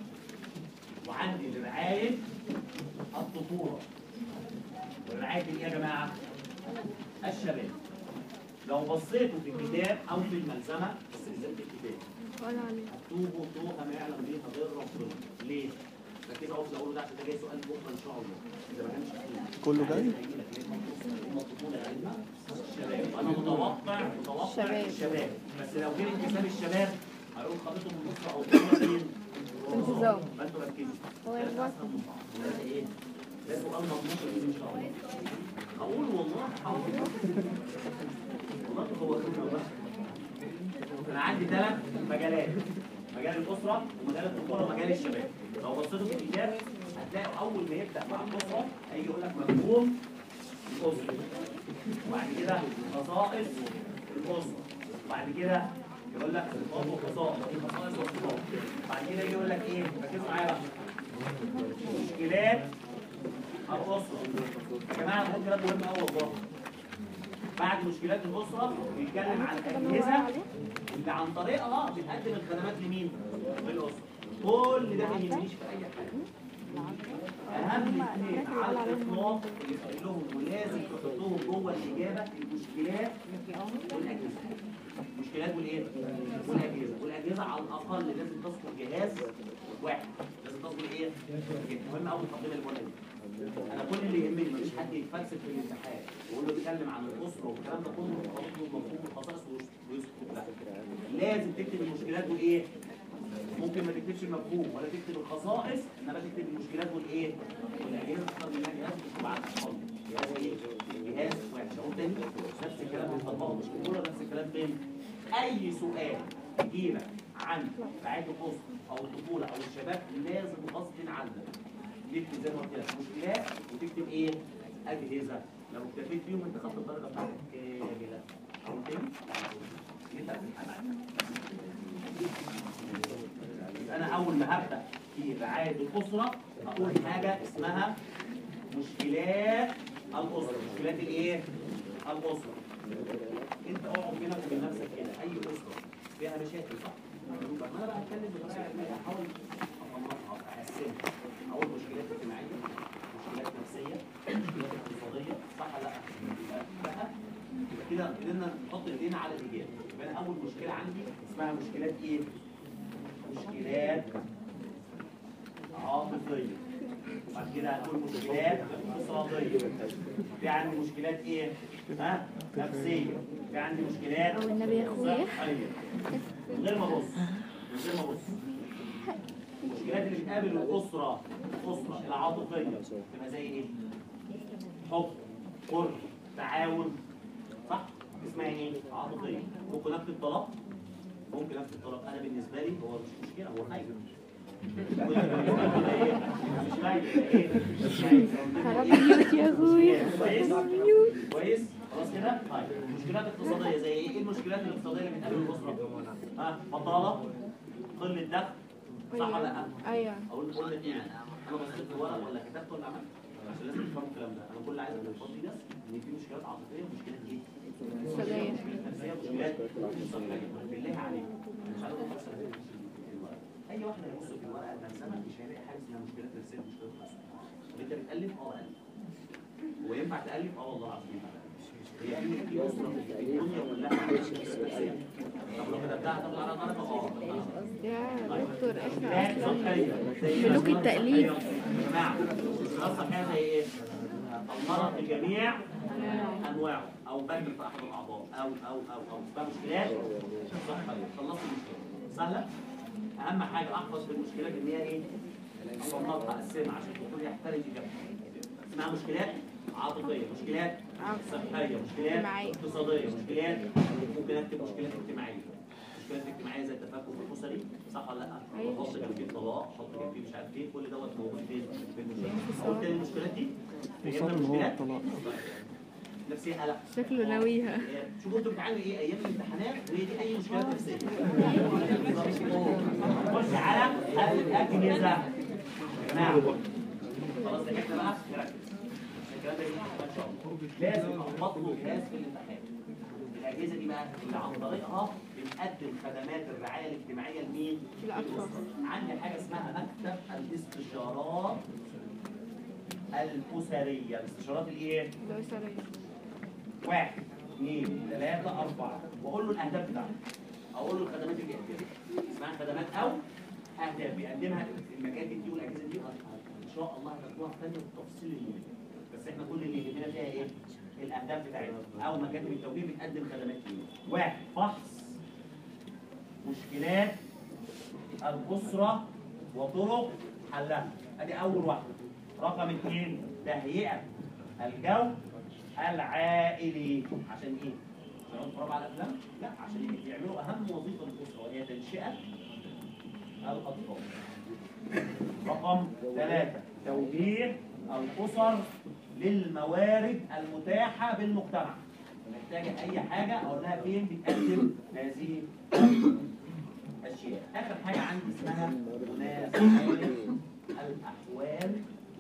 وعندي رعايه الطفوله. ورعايه ايه يا جماعه؟ الشباب. لو بصيتوا في الكتاب او في الملزمه بس بالذات في الكتاب ولا عليه مكتوب وطوها ما يعلم بيها غير ربنا ليه؟ ركزوا اهو في الاول ده عشان ده جاي سؤال بكره ان شاء الله اذا ما كانش فيه. كله جاي؟ هيجي لك ليه هم الطفوله يا علمة؟ الشباب انا متوقع متوقع الشباب. الشباب بس لو جه انقسام الشباب هيقول خطيتهم النص او الطفوله فين؟ انتظام. فانتوا ركزوا هو ثلاث الوقت. أسهم من بعض. ثلاثة ايه؟ ده سؤال مضمون كبير ان شاء الله اقول والله حاضر والله هو خبره بقى انا عندي ثلاث مجالات مجال الاسره ومجال الطفوله ومجال الشباب لو بصيتوا في الكتاب هتلاقوا اول ما يبدا مع الاسره هيجي يقول لك مفهوم الاسره وبعد كده خصائص الاسره وبعد كده يقول لك صفات وخصائص في خصائص وصفات بعد كده يجي يقول لك ايه ركزوا معايا بقى مشكلات الاسره يا جماعه ده كلام مهم قوي والله بعد مشكلات الاسره بيتكلم عن الاجهزه اللي عن طريقها بتقدم الخدمات لمين؟ للاسره. كل ده ما يهمنيش في اي حاجه. اهم اثنين على الاطلاق اللي لهم ولازم تحطهم جوه الاجابه المشكلات والاجهزه. المشكلات والايه؟ والاجهزه، والاجهزه على الاقل لازم تذكر جهاز واحد، لازم تذكر ايه؟ مهم قوي التقديم اللي بقولها دي. انا كل اللي يهمني مفيش حد يتفلسف في الامتحان ويقول له بيتكلم عن الاسره والكلام ده كله خلاص له مفهوم الخصائص ويسكت لا لازم تكتب المشكلات والايه؟ ممكن ما تكتبش المفهوم ولا تكتب الخصائص انما تكتب المشكلات والايه؟ والاجهزه تختار منها جهاز وتكتب على الاقل جهاز ايه؟ جهاز واحد اقول تاني نفس الكلام بيطبقه مش كله نفس الكلام فين؟ اي سؤال يجيلك عن رعايه الاسره او الطفوله او الشباب لازم غصب عنك تكتب زي ما قلت لك مشكلات وتكتب ايه؟ اجهزه لو اكتفيت بيهم انت خدت الدرجه بتاعتك كامله او تاني انت هتتحمل يبقى انا اول ما هبدا في رعايه الاسره هقول حاجه اسمها مشكلات الاسره مشكلات الايه؟ الاسره انت اقعد بينك وبين نفسك كده اي اسره فيها مشاكل صح؟ طب ما انا بقى اتكلم بطريقه علميه احاول اطلعها اقسمها اول مشكلات اجتماعيه مشكلات نفسيه مشكلات اقتصاديه صح ولا لا؟ يبقى لا يبقى كده قدرنا نحط ايدينا على الاجابه يبقى انا اول مشكله عندي اسمها مشكلات ايه؟ مشكلات عاطفيه بعد كده هنقول مشكلات اقتصاديه في عندي مشكلات ايه؟ ها؟ نفسيه في عندي مشكلات أو النبي يا أخويا. صحيه من غير ما ابص من غير ما ابص المشكلات اللي بتقابل الاسره الاسره العاطفيه تبقى زي ايه؟ حب كره تعاون صح؟ اسمها ايه؟ عاطفيه ممكن اكتب طلاق ممكن اكتب طلاق انا بالنسبه لي هو مش مشكله هو خير مش خير ايه؟ مش خير خراب بيوت يا أخويا كويس كويس خلاص كده طيب المشكلات الاقتصاديه زي ايه ايه المشكلات الاقتصاديه اللي بتقابل الاسره ها بطاله قله دخل صح ولا لا أيوة اقول قله ايه انا بصيت في ورق ولا كتبت ولا عملت عشان لازم تفهموا الكلام ده انا كل اللي عايز اقول للناس ان في مشكلات عاطفيه ومشكلات ايه اقتصادية. مشكلات نفسيه ومشكلات صحيه بالله عليكم مش عارف افسر ازاي في الورق. اي واحده يبص في الورقه الملزمه مش هيلاقي حاجه اسمها مشكلات نفسيه ومشكلات نفسيه طب انت بتالف اه الف هو ينفع تالف اه والله العظيم ينفع تألف. هي في في اسره في الدنيا كلها عندها مشكلات نفسيه طب لو كتبتها هتطلع على درجه اه يا دكتور احنا مشكلات أصلا صحيه زي ملوك الأمراض التأليف. الصحية. يا جماعه مشكلات صحيه زي ايه؟ المرض بجميع انواعه او بل في احد الاعضاء او او او او اسمها مشكلات صحيه خلصت المشكله سهله اهم حاجه احفظ في المشكلات ان هي ايه؟ اصنفها اقسمها عشان الدكتور يحترم اجابتها اسمها مشكلات عاطفيه مشكلات صحيه مشكلات اجتماعية. اقتصاديه مشكلات ممكن اكتب مشكلات اجتماعيه مشكلات اجتماعيه زي التفكك الاسري صح ولا لا؟ أيوة. حط جنبيه طلاق حط جنبيه مش عارف ايه كل دوت موجود فين في المشكلات اقول تاني المشكلات دي وصل ان هو الطلاق نفسيه لا شكله ناويها شوفوا انتوا بتعانوا ايه ايام الامتحانات وهي دي اي مشكلات نفسيه خش على الاجهزه نعم خلاص ده احنا بقى نركز عشان الكلام ده يجي ان شاء الله لازم احط له جهاز في الامتحان الاجهزه دي بقى اللي عن طريقها بنقدم خدمات الرعايه الاجتماعيه لمين؟ الأطفال. عندي حاجه اسمها مكتب الاستشارات الاسريه الاستشارات الايه؟ الأسرية واحد اثنين ثلاثة أربعة وأقول له الأهداف بتاعته أقول له الخدمات اللي بيقدمها اسمها خدمات أو أهداف بيقدمها المكاتب دي والأجهزة دي إن شاء الله هتاخدوها في ثانية بالتفصيل اللي بس إحنا كل اللي يهمنا فيها إيه؟ الأهداف بتاعتها أو مكاتب التوجيه بتقدم خدمات إيه؟ واحد فحص مشكلات الأسرة وطرق حلها ادي اول واحده رقم اثنين تهيئه الجو العائلي عشان ايه؟ عشان نتفرج على الافلام؟ لا عشان يعملوا اهم وظيفه للاسره وهي تنشئه الاطفال. رقم ثلاثه توجيه الاسر للموارد المتاحه بالمجتمع. محتاجه اي حاجه اقول لها فين بتقدم هذه اشياء. اخر حاجه عندي اسمها مناسبات الاحوال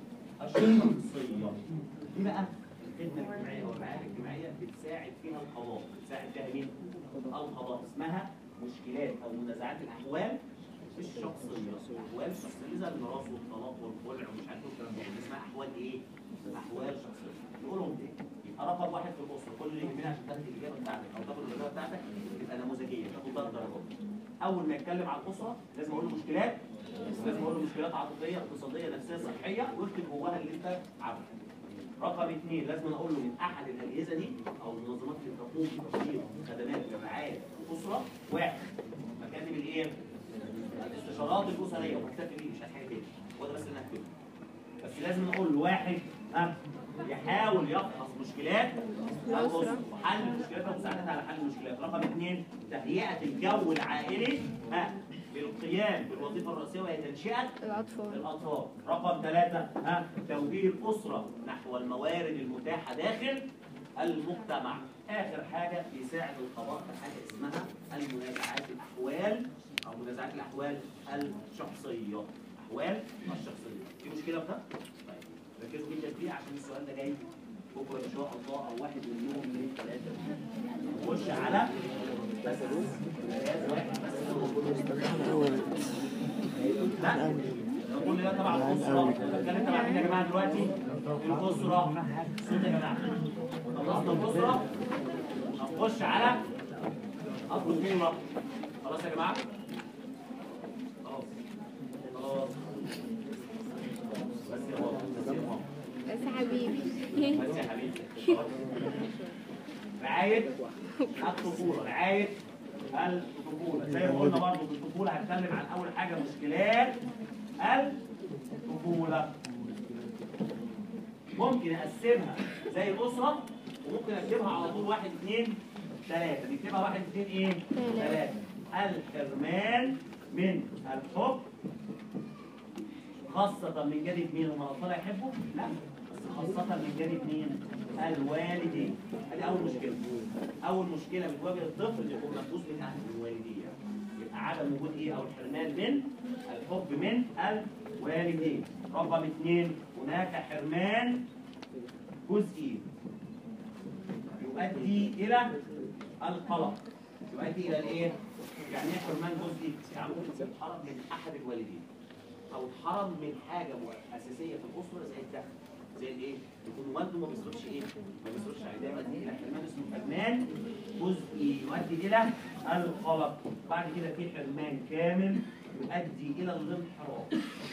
الشخصيه. دي بقى الخدمه الاجتماعيه او الرعايه الاجتماعيه بتساعد فيها القضاء، بتساعد فيها مين؟ القضاء اسمها مشكلات او منازعات الاحوال الشخصيه، الاحوال الشخصيه زي الميراث والطلاق والخلع ومش عارف ايه والكلام ده كله اسمها احوال ايه؟ احوال شخصيه. نقولهم تاني يبقى رقم واحد في الاسره كل اللي يهمنا عشان تاخد الاجابه بتاعتك او تاخد الاجابه بتاعتك تبقى نموذجيه تاخد ثلاث درجات. اول ما يتكلم على الاسره لازم اقول له مشكلات لازم اقول له مشكلات عاطفيه اقتصاديه نفسيه صحيه واكتب جواها اللي انت عارفه. رقم اثنين لازم اقول له من احد الاجهزه دي او المنظمات اللي تقوم بتوفير خدمات لرعايه الاسره واحد مكاتب الايه؟ الاستشارات الاسريه ومكتب بيه مش عايز حاجه تاني هو ده بس اللي انا هكتبه بس لازم نقول له واحد ها يحاول يفحص مشكلات الأسرة. وحل المشكلات ومساعدتها على حل المشكلات رقم اثنين تهيئه الجو العائلي ها للقيام بالوظيفه الرئيسيه وهي تنشئه الأطفال الأطفال رقم ثلاثة ها توجيه الأسرة نحو الموارد المتاحة داخل المجتمع آخر حاجة بيساعد القضاء في حاجة اسمها المنازعات الأحوال أو منازعات الأحوال الشخصية أحوال الشخصية في مشكلة في ده؟ طيب ركزوا جدا فيه عشان السؤال ده جاي بكرة إن شاء الله أو واحد من يوم من ثلاثة نخش على بس بس واحد بس لا كل ده تبع الاسره بتكلم تبع مين يا جماعه دلوقتي الاسره صوت يا جماعه خلصنا الاسره هنخش على الطفوله خلاص يا جماعه خلاص خلاص بس يا بابا بس يا بابا بس حبيبي بس يا حبيبي خلاص. رعاية الطفولة رعاية الطفولة زي ما قلنا برضه في الطفولة هتكلم عن أول حاجة مشكلات الطفولة ممكن أقسمها زي الأسرة وممكن أكتبها على طول واحد اثنين ثلاثة نكتبها واحد اثنين إيه؟ ثلاثة الحرمان من الحب خاصة من جانب مين هم الأطفال يحبوا؟ لا بس خاصة من جانب مين؟ الوالدين ادي أول مشكلة أول مشكلة بتواجه الطفل اللي يكون مفقود من أهل الوالدين يبقى عدم وجود إيه أو الحرمان من الحب من الوالدين رقم اثنين هناك حرمان جزئي يؤدي إلى القلق يؤدي إلى الإيه؟ يعني إيه حرمان جزئي؟ يعني ممكن تتحرم من أحد الوالدين او اتحرم من حاجه مو- اساسيه في الاسره زي الدخل زي الايه؟ يكون والده ما بيصرفش ايه؟ ما بيصرفش عليه ده يؤدي الى حرمان اسمه حرمان جزئي يؤدي الى القلق بعد كده في حرمان كامل يؤدي الى الانحراف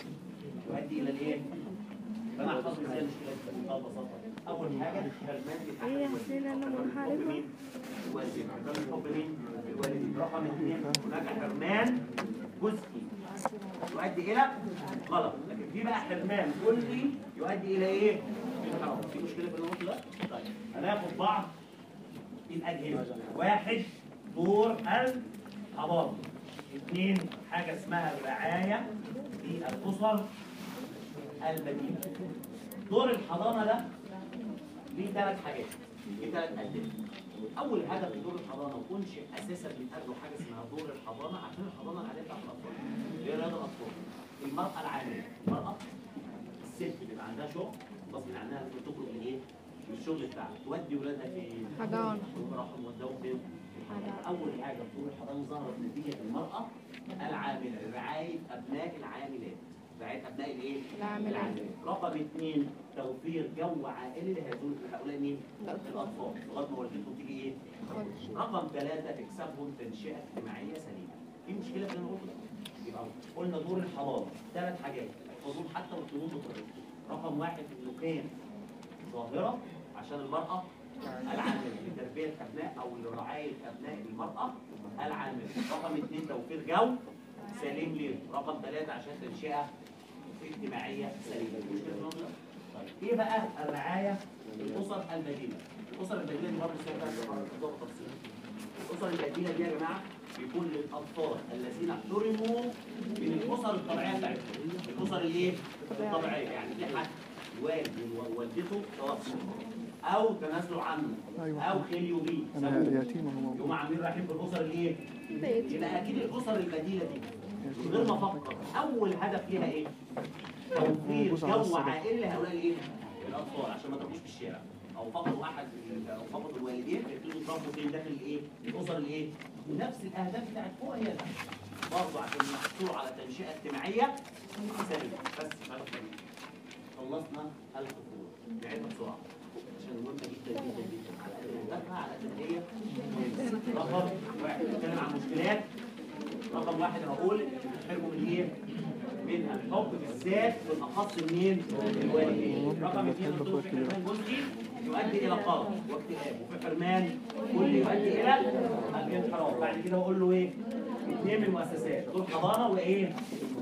يؤدي الى الايه؟ فانا احفظ ازاي المشكله دي بمنتهى البساطه اول حاجه حرمان من أحد ايه يا حسين انا الوالدين. منحرفة الحب مين؟ الوالدين حرمان الحب مين؟ الوالدين رقم اثنين هناك حرمان جزئي يؤدي الى غلط لكن في بقى حرمان كلي يؤدي الى ايه انحراف في مشكله في النقطه ده طيب هناخد بعض الاجهزه واحد دور الحضانه اثنين حاجه اسمها الرعايه في الاسر المدينه دور الحضانه ده ليه ثلاث حاجات ليه ثلاث اهداف اول هدف في دور الحضانه وانشئ اساسا من اجله حاجه اسمها دور الحضانه عشان الحضانه العاديه بتاعت الاطفال اللي هي رياضه الاطفال المراه العامله المراه الست بيبقى عندها شغل غصب عنها تخرج من ايه؟ من الشغل بتاعها تودي ولادها فين؟ حضانة. راحوا موداهم فين؟ اول حاجه في دور الحضانه ظهرت نتيجه المراه العامله رعايه ابناء العاملات رعايه ابناء الايه؟ العاملات. رقم اثنين توفير جو عائلي لهذول لهؤلاء مين؟ الاطفال لغايه ما والدتهم تيجي ايه؟ رقم ثلاثه تكسبهم تنشئه اجتماعيه سليمه. في مشكله في اللي انا قلته ده؟ يبقى قلنا دور الحضانه ثلاث حاجات احفظوهم حتى واكتبوهم بطريقه. رقم واحد انه كان ظاهره عشان المراه العامله لتربيه ابناء او لرعايه ابناء المراه العامله. رقم اثنين توفير جو سليم ليه. رقم ثلاثه عشان تنشئه اجتماعيه سليمه. في مشكله في النقطه ده؟ طيب ايه بقى الرعايه في الاسر المدينه؟ الاسر المدينه دي برضه سيبها تفصيل. الاسر المدينه دي يا جماعه بيكون للاطفال الذين حرموا من الاسر الطبيعيه بتاعتهم. الاسر الايه؟ الطبيعيه يعني في حد والد ووالدته توفوا او تنازلوا عنه أيوة. او خليوا بيه انا سابوه. يتيم اهو يقوموا عاملين رايحين بالاسر الايه؟ بيت. يبقى اكيد الاسر البديله دي من غير ما افكر اول هدف ليها ايه؟ توفير جزء على جو الصدقة. عائلي لهؤلاء الايه؟ الاطفال عشان ما تربوش في الشارع او فقدوا احد ال- او فقدوا الوالدين يبتدوا يتربوا فين داخل الايه؟ الاسر الايه؟ ونفس الاهداف بتاعت فوق هي ده برضه عشان نحصل على تنشئه اجتماعيه سليمه بس مش عارف إيه. خلصنا الطفوله نعيدها بسرعه عشان مهمه جدا جدا جدا على قد ما هدفها على قد ما هي مهمة. رقم واحد نتكلم عن مشكلات رقم واحد هقول بتحرموا من ايه؟ من الحب بالذات بالاخص منين؟ الوالدين. رقم اثنين قلت له في حرمان جزئي يؤدي الى قلق واكتئاب وفي حرمان كلي يؤدي الى الانحراف بعد كده بقول له ايه؟ اثنين من المؤسسات دول حضانه وايه؟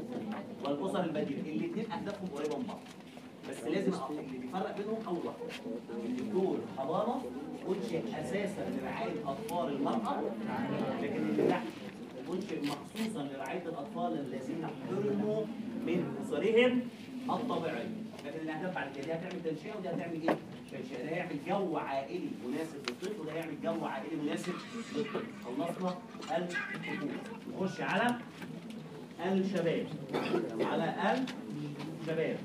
والاسر البديله الاثنين اهدافهم قريبه من بعض بس لازم أ- اللي بيفرق بينهم اول واحد الدكتور حضانه انشئ اساسا لرعايه اطفال المراه لكن اللي تحت انشئ مخصوصا لرعايه الاطفال الذين حرموا من اسرهم الطبيعيه لكن الاهداف بعد كده دي هتعمل تنشئه ودي هتعمل ايه؟ تنشئه ده هيعمل جو عائلي مناسب للطفل وده هيعمل جو عائلي مناسب للطفل خلصنا الطفوله نخش على الشباب على الشباب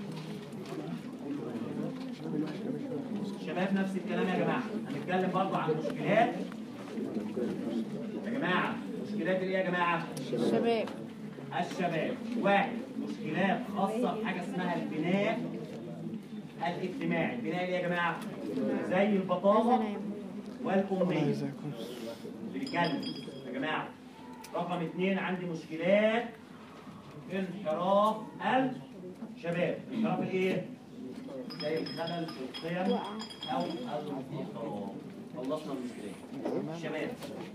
الشباب نفس الكلام يا جماعه هنتكلم برضه عن مشكلات يا جماعه مشكلات ايه يا جماعه؟ الشباب الشباب واحد مشكلات خاصة بحاجة اسمها البناء الاجتماعي البناء ايه يا جماعة؟ زي البطالة والأمية ازيكم اللي بيتكلم يا جماعة رقم اثنين عندي مشكلات انحراف الشباب انحراف الايه؟ زي الخلل في القيم وقع. او المخدرات خلصنا المشكلات الشباب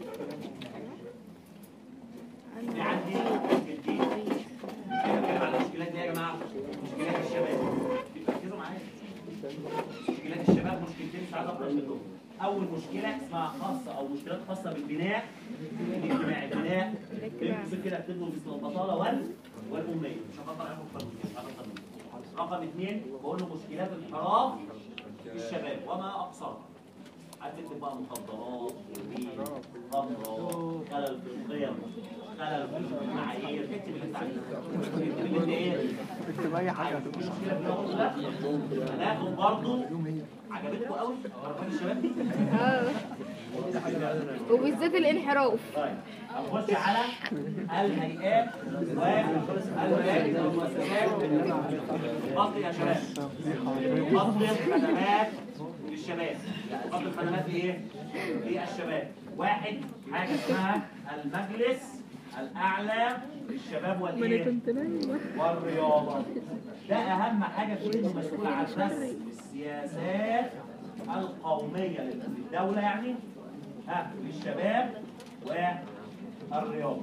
في عندي مشكلتين بتكلم على المشكلات دي يا جماعه مشكلات الشباب ركزوا معايا مشكلات الشباب مشكلتين مش عايز اكتر منهم اول مشكله اسمها خاصه او مشكلات خاصه بالبناء الاجتماعي البناء بيمسك كده اكتبوا مثل البطاله وال والاميه مش هفكر عليكم اكتر من كده مش عايز اكتر من كده رقم اثنين بقول له مشكلات انحراف الشباب وما اقصرها هتكتب بقى مخدرات هيروين خمره خلل في القيم خلل في المعايير اكتب اللي انت عايزه اكتب اللي انت ايه اكتب اي حاجه عايز. في مشكله في الموضوع ده هناخد برضه عجبتكم قوي حركات الشباب دي اه وبالذات الانحراف طيب هنخش على الهيئات والمراكز والمؤسسات فصل يا شباب فصل الخدمات للشباب فصل الخدمات لايه؟ للشباب واحد حاجه اسمها المجلس الاعلى للشباب والايه؟ والرياضه ده اهم حاجه فيه انه مسؤول عن بس السياسات القوميه للدوله يعني ها للشباب والرياضه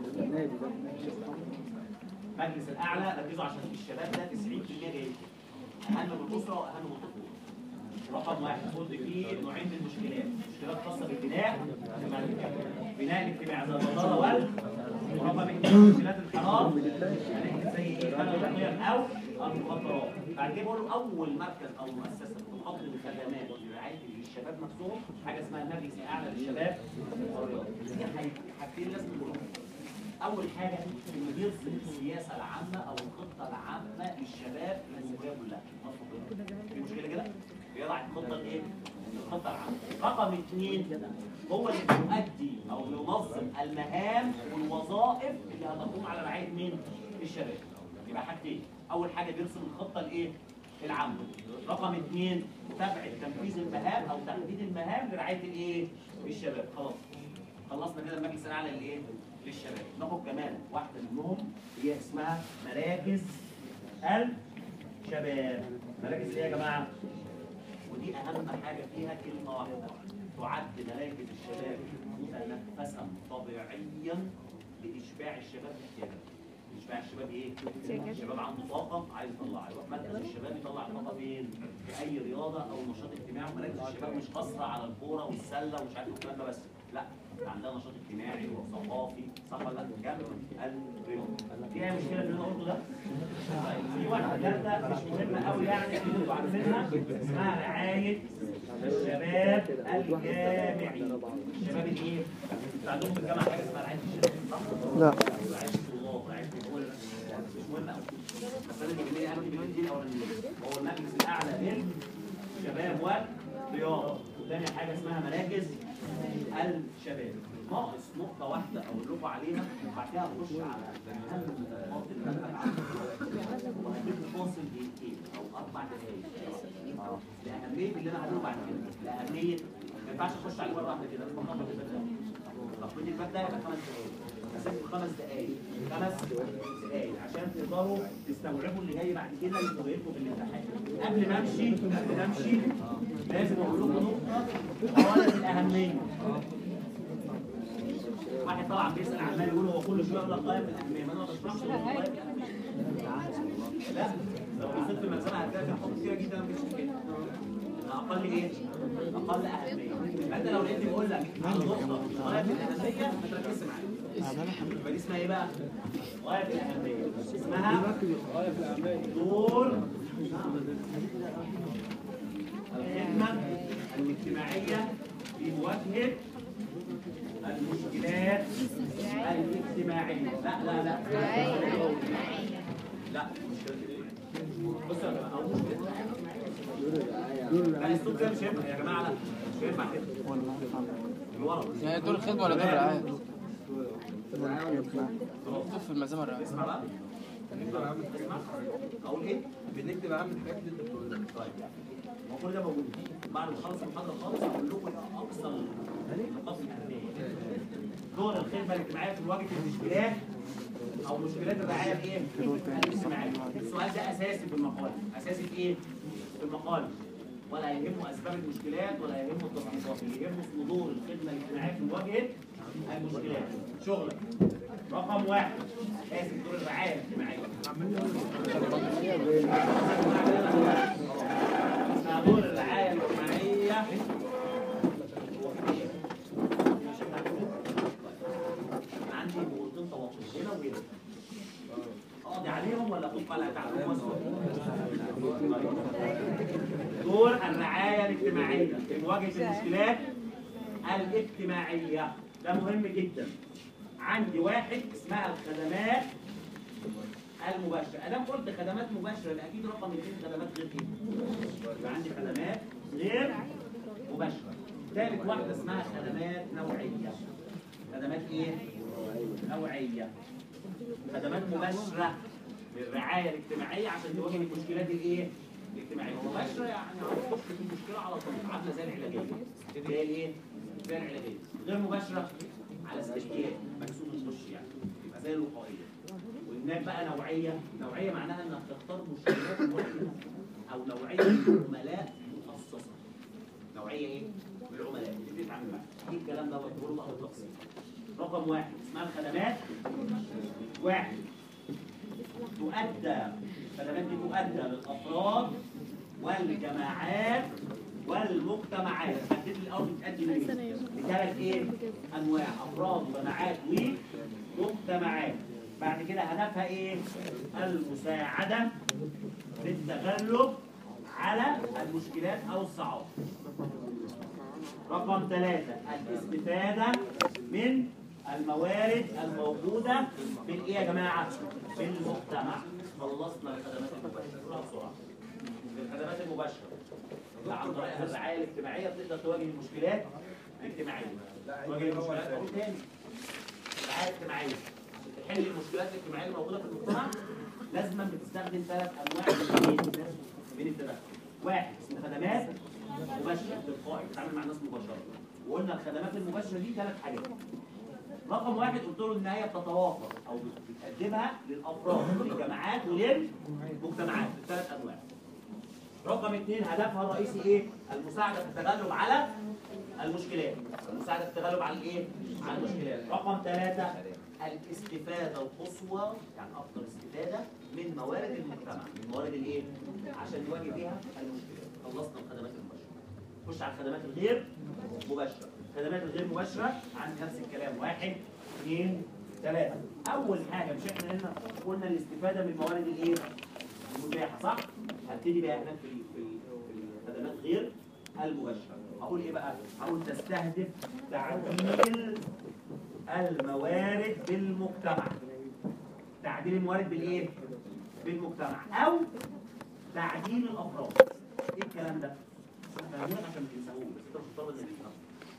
المجلس الاعلى ركزوا عشان الشباب ده 90% جاي اهم من الاسره واهم من الطفوله رقم واحد قلت فيه نوعين من المشكلات مشكلات خاصه بالبناء بناء الاجتماعي زي البطاله وال ورقم اثنين مشكلات الحرام يعني زي ايه خلل القيم او المخدرات بعد كده بقول اول مركز او مؤسسه تقدم خدمات لرعايه الشباب نفسهم حاجه اسمها المجلس الاعلى للشباب والرياضه دي حاجتين لازم نقولهم اول حاجه انه بيرسم السياسه العامه او الخطه العامه للشباب الجمهوريه كلها مظبوط كده؟ في مشكله كده بيضع الخطه الايه الخطه العامه رقم اثنين هو اللي بيؤدي او ينظم المهام والوظائف اللي هتقوم على رعايه مين الشباب يبقى حاجتين اول حاجه بيرسم الخطه الايه العامه رقم اثنين متابعه تنفيذ المهام او تحديد المهام لرعايه الايه الشباب خلاص خلصنا كده المجلس الاعلى للايه؟ للشباب ناخد كمان واحده منهم هي اسمها مراكز الشباب مراكز ايه يا جماعه؟ ودي اهم حاجه فيها كلمه واحده تعد مراكز الشباب متنفسا طبيعيا لاشباع الشباب احتياجات اشباع الشباب ايه؟ احتياجات. الشباب عنده طاقه عايز يطلعها يروح مركز الشباب يطلع الطاقه فين؟ في اي رياضه او نشاط اجتماعي ومراكز الشباب مش قاصره على الكوره والسله ومش عارف الكلام ده بس لا عندها نشاط اجتماعي وثقافي صح ولا لا؟ جنب الرياضه فيها مشكله في اللي انا قلته ده؟ طيب في واحده ثالثه مش مهمه قوي يعني انتوا عارفينها اسمها رعايه الشباب الجامعي الشباب الايه؟ انتوا عندكم في الجامعه حاجه اسمها رعايه الشباب صح؟ لا رعايه الطلاب رعايه الطلاب مش مهم قوي بس انا اللي بيهمني اهم كلمتين الاولانيين هو المجلس الاعلى للشباب والرياضه ثاني حاجه اسمها مراكز الشباب ناقص نقطه واحده اقول لكم عليها وبعدها نخش على اهم النقاط اللي انا هبعتها وهجيب فاصل دقيقتين او اربع دقائق لاهميه اللي انا هقوله بعد كده لاهميه ما ينفعش اخش عليه مره واحده كده لازم اخبط الفات ده تخبيط الفات ده يبقى خمس دقائق هسيبكم خمس دقائق خمس دقائق عشان تقدروا تستوعبوا اللي جاي بعد كده اللي فوقيكم في الامتحان قبل ما امشي قبل ما امشي لازم اقول لكم نقطه غايه الاهميه واحد طبعا بيسال عمال يقول هو كل شويه يقول لك غايه الاهميه ما انا ما بشرحش غايه الاهميه لا لو بصيت في الملزمه هتلاقي في خطوط كتيره جدا مش كده اقل ايه؟ اقل اهميه فانت لو لقيتني بقول لك عن نقطه غايه الاهميه ما تركزش معايا يبقى دي اسمها ايه بقى؟ غايه الاهميه اسمها دور الخدمه الاجتماعيه في مواجهه المشكلات الاجتماعيه لا لا لا لا مشكلة ايه؟ بصوا يا جماعه أول مشكلة. لا الاسلوب ده مش هينفع يا جماعه لا مش هينفع كده ولا من ورا يعني دور الخدمة ولا دور الرعاية؟ في المزامة الرئيسية اسمع بقى اسمع اقول ايه؟ بنكتب اهم الحاجات اللي انت بتقولها طيب هو كل ده موجود بعد ما اخلص المحاضره خالص هقول لكم اقصى النقاط الاهميه دور الخدمه الاجتماعيه في مواجهه المشكلات او مشكلات الرعايه الايه؟ الاجتماعيه السؤال ده اساسي في المقال اساسي في ايه؟ في المقال ولا يهمه اسباب المشكلات ولا يهمه التصنيفات اللي يهمه اسمه دور الخدمه الاجتماعيه في مواجهه المشكلات شغلك رقم واحد اسف دور الرعايه الاجتماعيه اسمها دور الرعايه الاجتماعيه أنا عندي نقطتين توافق هنا وهنا اقضي عليهم ولا اخد قلعه تعلم دور الرعايه الاجتماعيه في مواجهه المشكلات الاجتماعيه ده مهم جدا عندي واحد اسمها الخدمات المباشره ادام قلت خدمات مباشره يبقى اكيد رقم اثنين خدمات غير ايه يبقى عندي خدمات غير مباشره ثالث واحده اسمها خدمات نوعيه خدمات ايه نوعيه خدمات مباشره للرعايه الاجتماعيه عشان تواجه المشكلات الايه الاجتماعيه مباشره يعني هتخش في المشكله على طول عامله زي العلاجيه زي الايه زي العلاجيه غير مباشره على استشكال مكسوم الوش يعني يبقى زي الوقائيه وهناك بقى نوعيه نوعيه معناها انك تختار مشكلات معينه او نوعيه من العملاء مخصصه نوعيه ايه من العملاء اللي بتتعامل معاها ايه الكلام ده بقوله بقى بالتفصيل رقم واحد اسمها الخدمات واحد تؤدى الخدمات دي تؤدى للافراد والجماعات والمجتمعات حدد لي الاول بتأدي لمين بثلاث ايه انواع افراد وجماعات ومجتمعات بعد كده هدفها ايه المساعده في التغلب على المشكلات او الصعاب رقم ثلاثة الاستفادة من الموارد الموجودة في الايه يا جماعة؟ في المجتمع خلصنا الخدمات المباشرة كلها بسرعة الخدمات المباشرة اللي عن طريقها الرعاية الاجتماعية بتقدر تواجه المشكلات الاجتماعية تواجه المشكلات أقول تاني الرعاية الاجتماعية عشان تحل المشكلات الاجتماعية الموجودة في المجتمع لازما بتستخدم ثلاث أنواع من الايه؟ من التدخل واحد اسمه خدمات مباشرة تلقائي بتتعامل مع الناس مباشرة وقلنا الخدمات المباشرة دي ثلاث حاجات رقم واحد قلت له ان هي بتتوافر او بتقدمها للافراد للجماعات وللمجتمعات الثلاث انواع رقم اثنين هدفها الرئيسي ايه؟ المساعدة في التغلب على المشكلات المساعدة في التغلب على الايه؟ على المشكلات رقم ثلاثة الاستفادة القصوى يعني أفضل استفادة من موارد المجتمع من موارد الايه؟ عشان نواجه بيها المشكلات خلصنا الخدمات المباشرة خش على الخدمات الغير مباشرة الخدمات الغير مباشرة عندي نفس الكلام واحد اثنين ثلاثة أول حاجة مش احنا هنا قلنا الاستفادة من موارد الايه؟ المتاحة صح؟ هبتدي بقى هناك في في في الخدمات غير المباشرة هقول ايه بقى؟ هقول تستهدف تعديل الموارد بالمجتمع تعديل الموارد بالايه؟ بالمجتمع او تعديل الافراد ايه الكلام ده؟ فاهمين عشان ما تنساهوش بس انت مش مضطر انك تفهم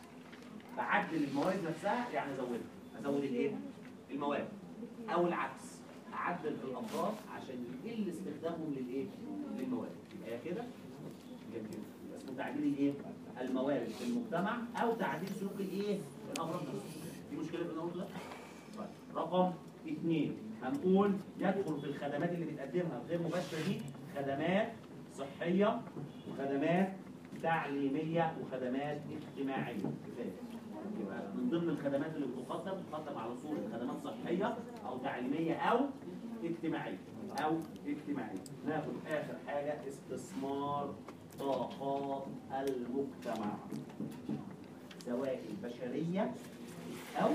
بعدل الموارد نفسها يعني ازودها ازود الايه؟ الموارد او العكس اعدل في الافراد عشان يقل استخدامهم للايه؟ للموارد يبقى يا كده يا كده يبقى اسمه تعديل الايه؟ الموارد في المجتمع او تعديل سلوك الايه؟ الافراد نفسهم دي مشكله في النقطه ده؟ طيب رقم اثنين هنقول يدخل في الخدمات اللي بتقدمها غير مباشره دي خدمات صحيه وخدمات تعليميه وخدمات اجتماعيه كفايه يبقى من ضمن الخدمات اللي بتقدم بتقدم على صوره خدمات صحيه او تعليميه او اجتماعيه او اجتماعيه ناخد اخر حاجه استثمار طاقات المجتمع سواء البشريه او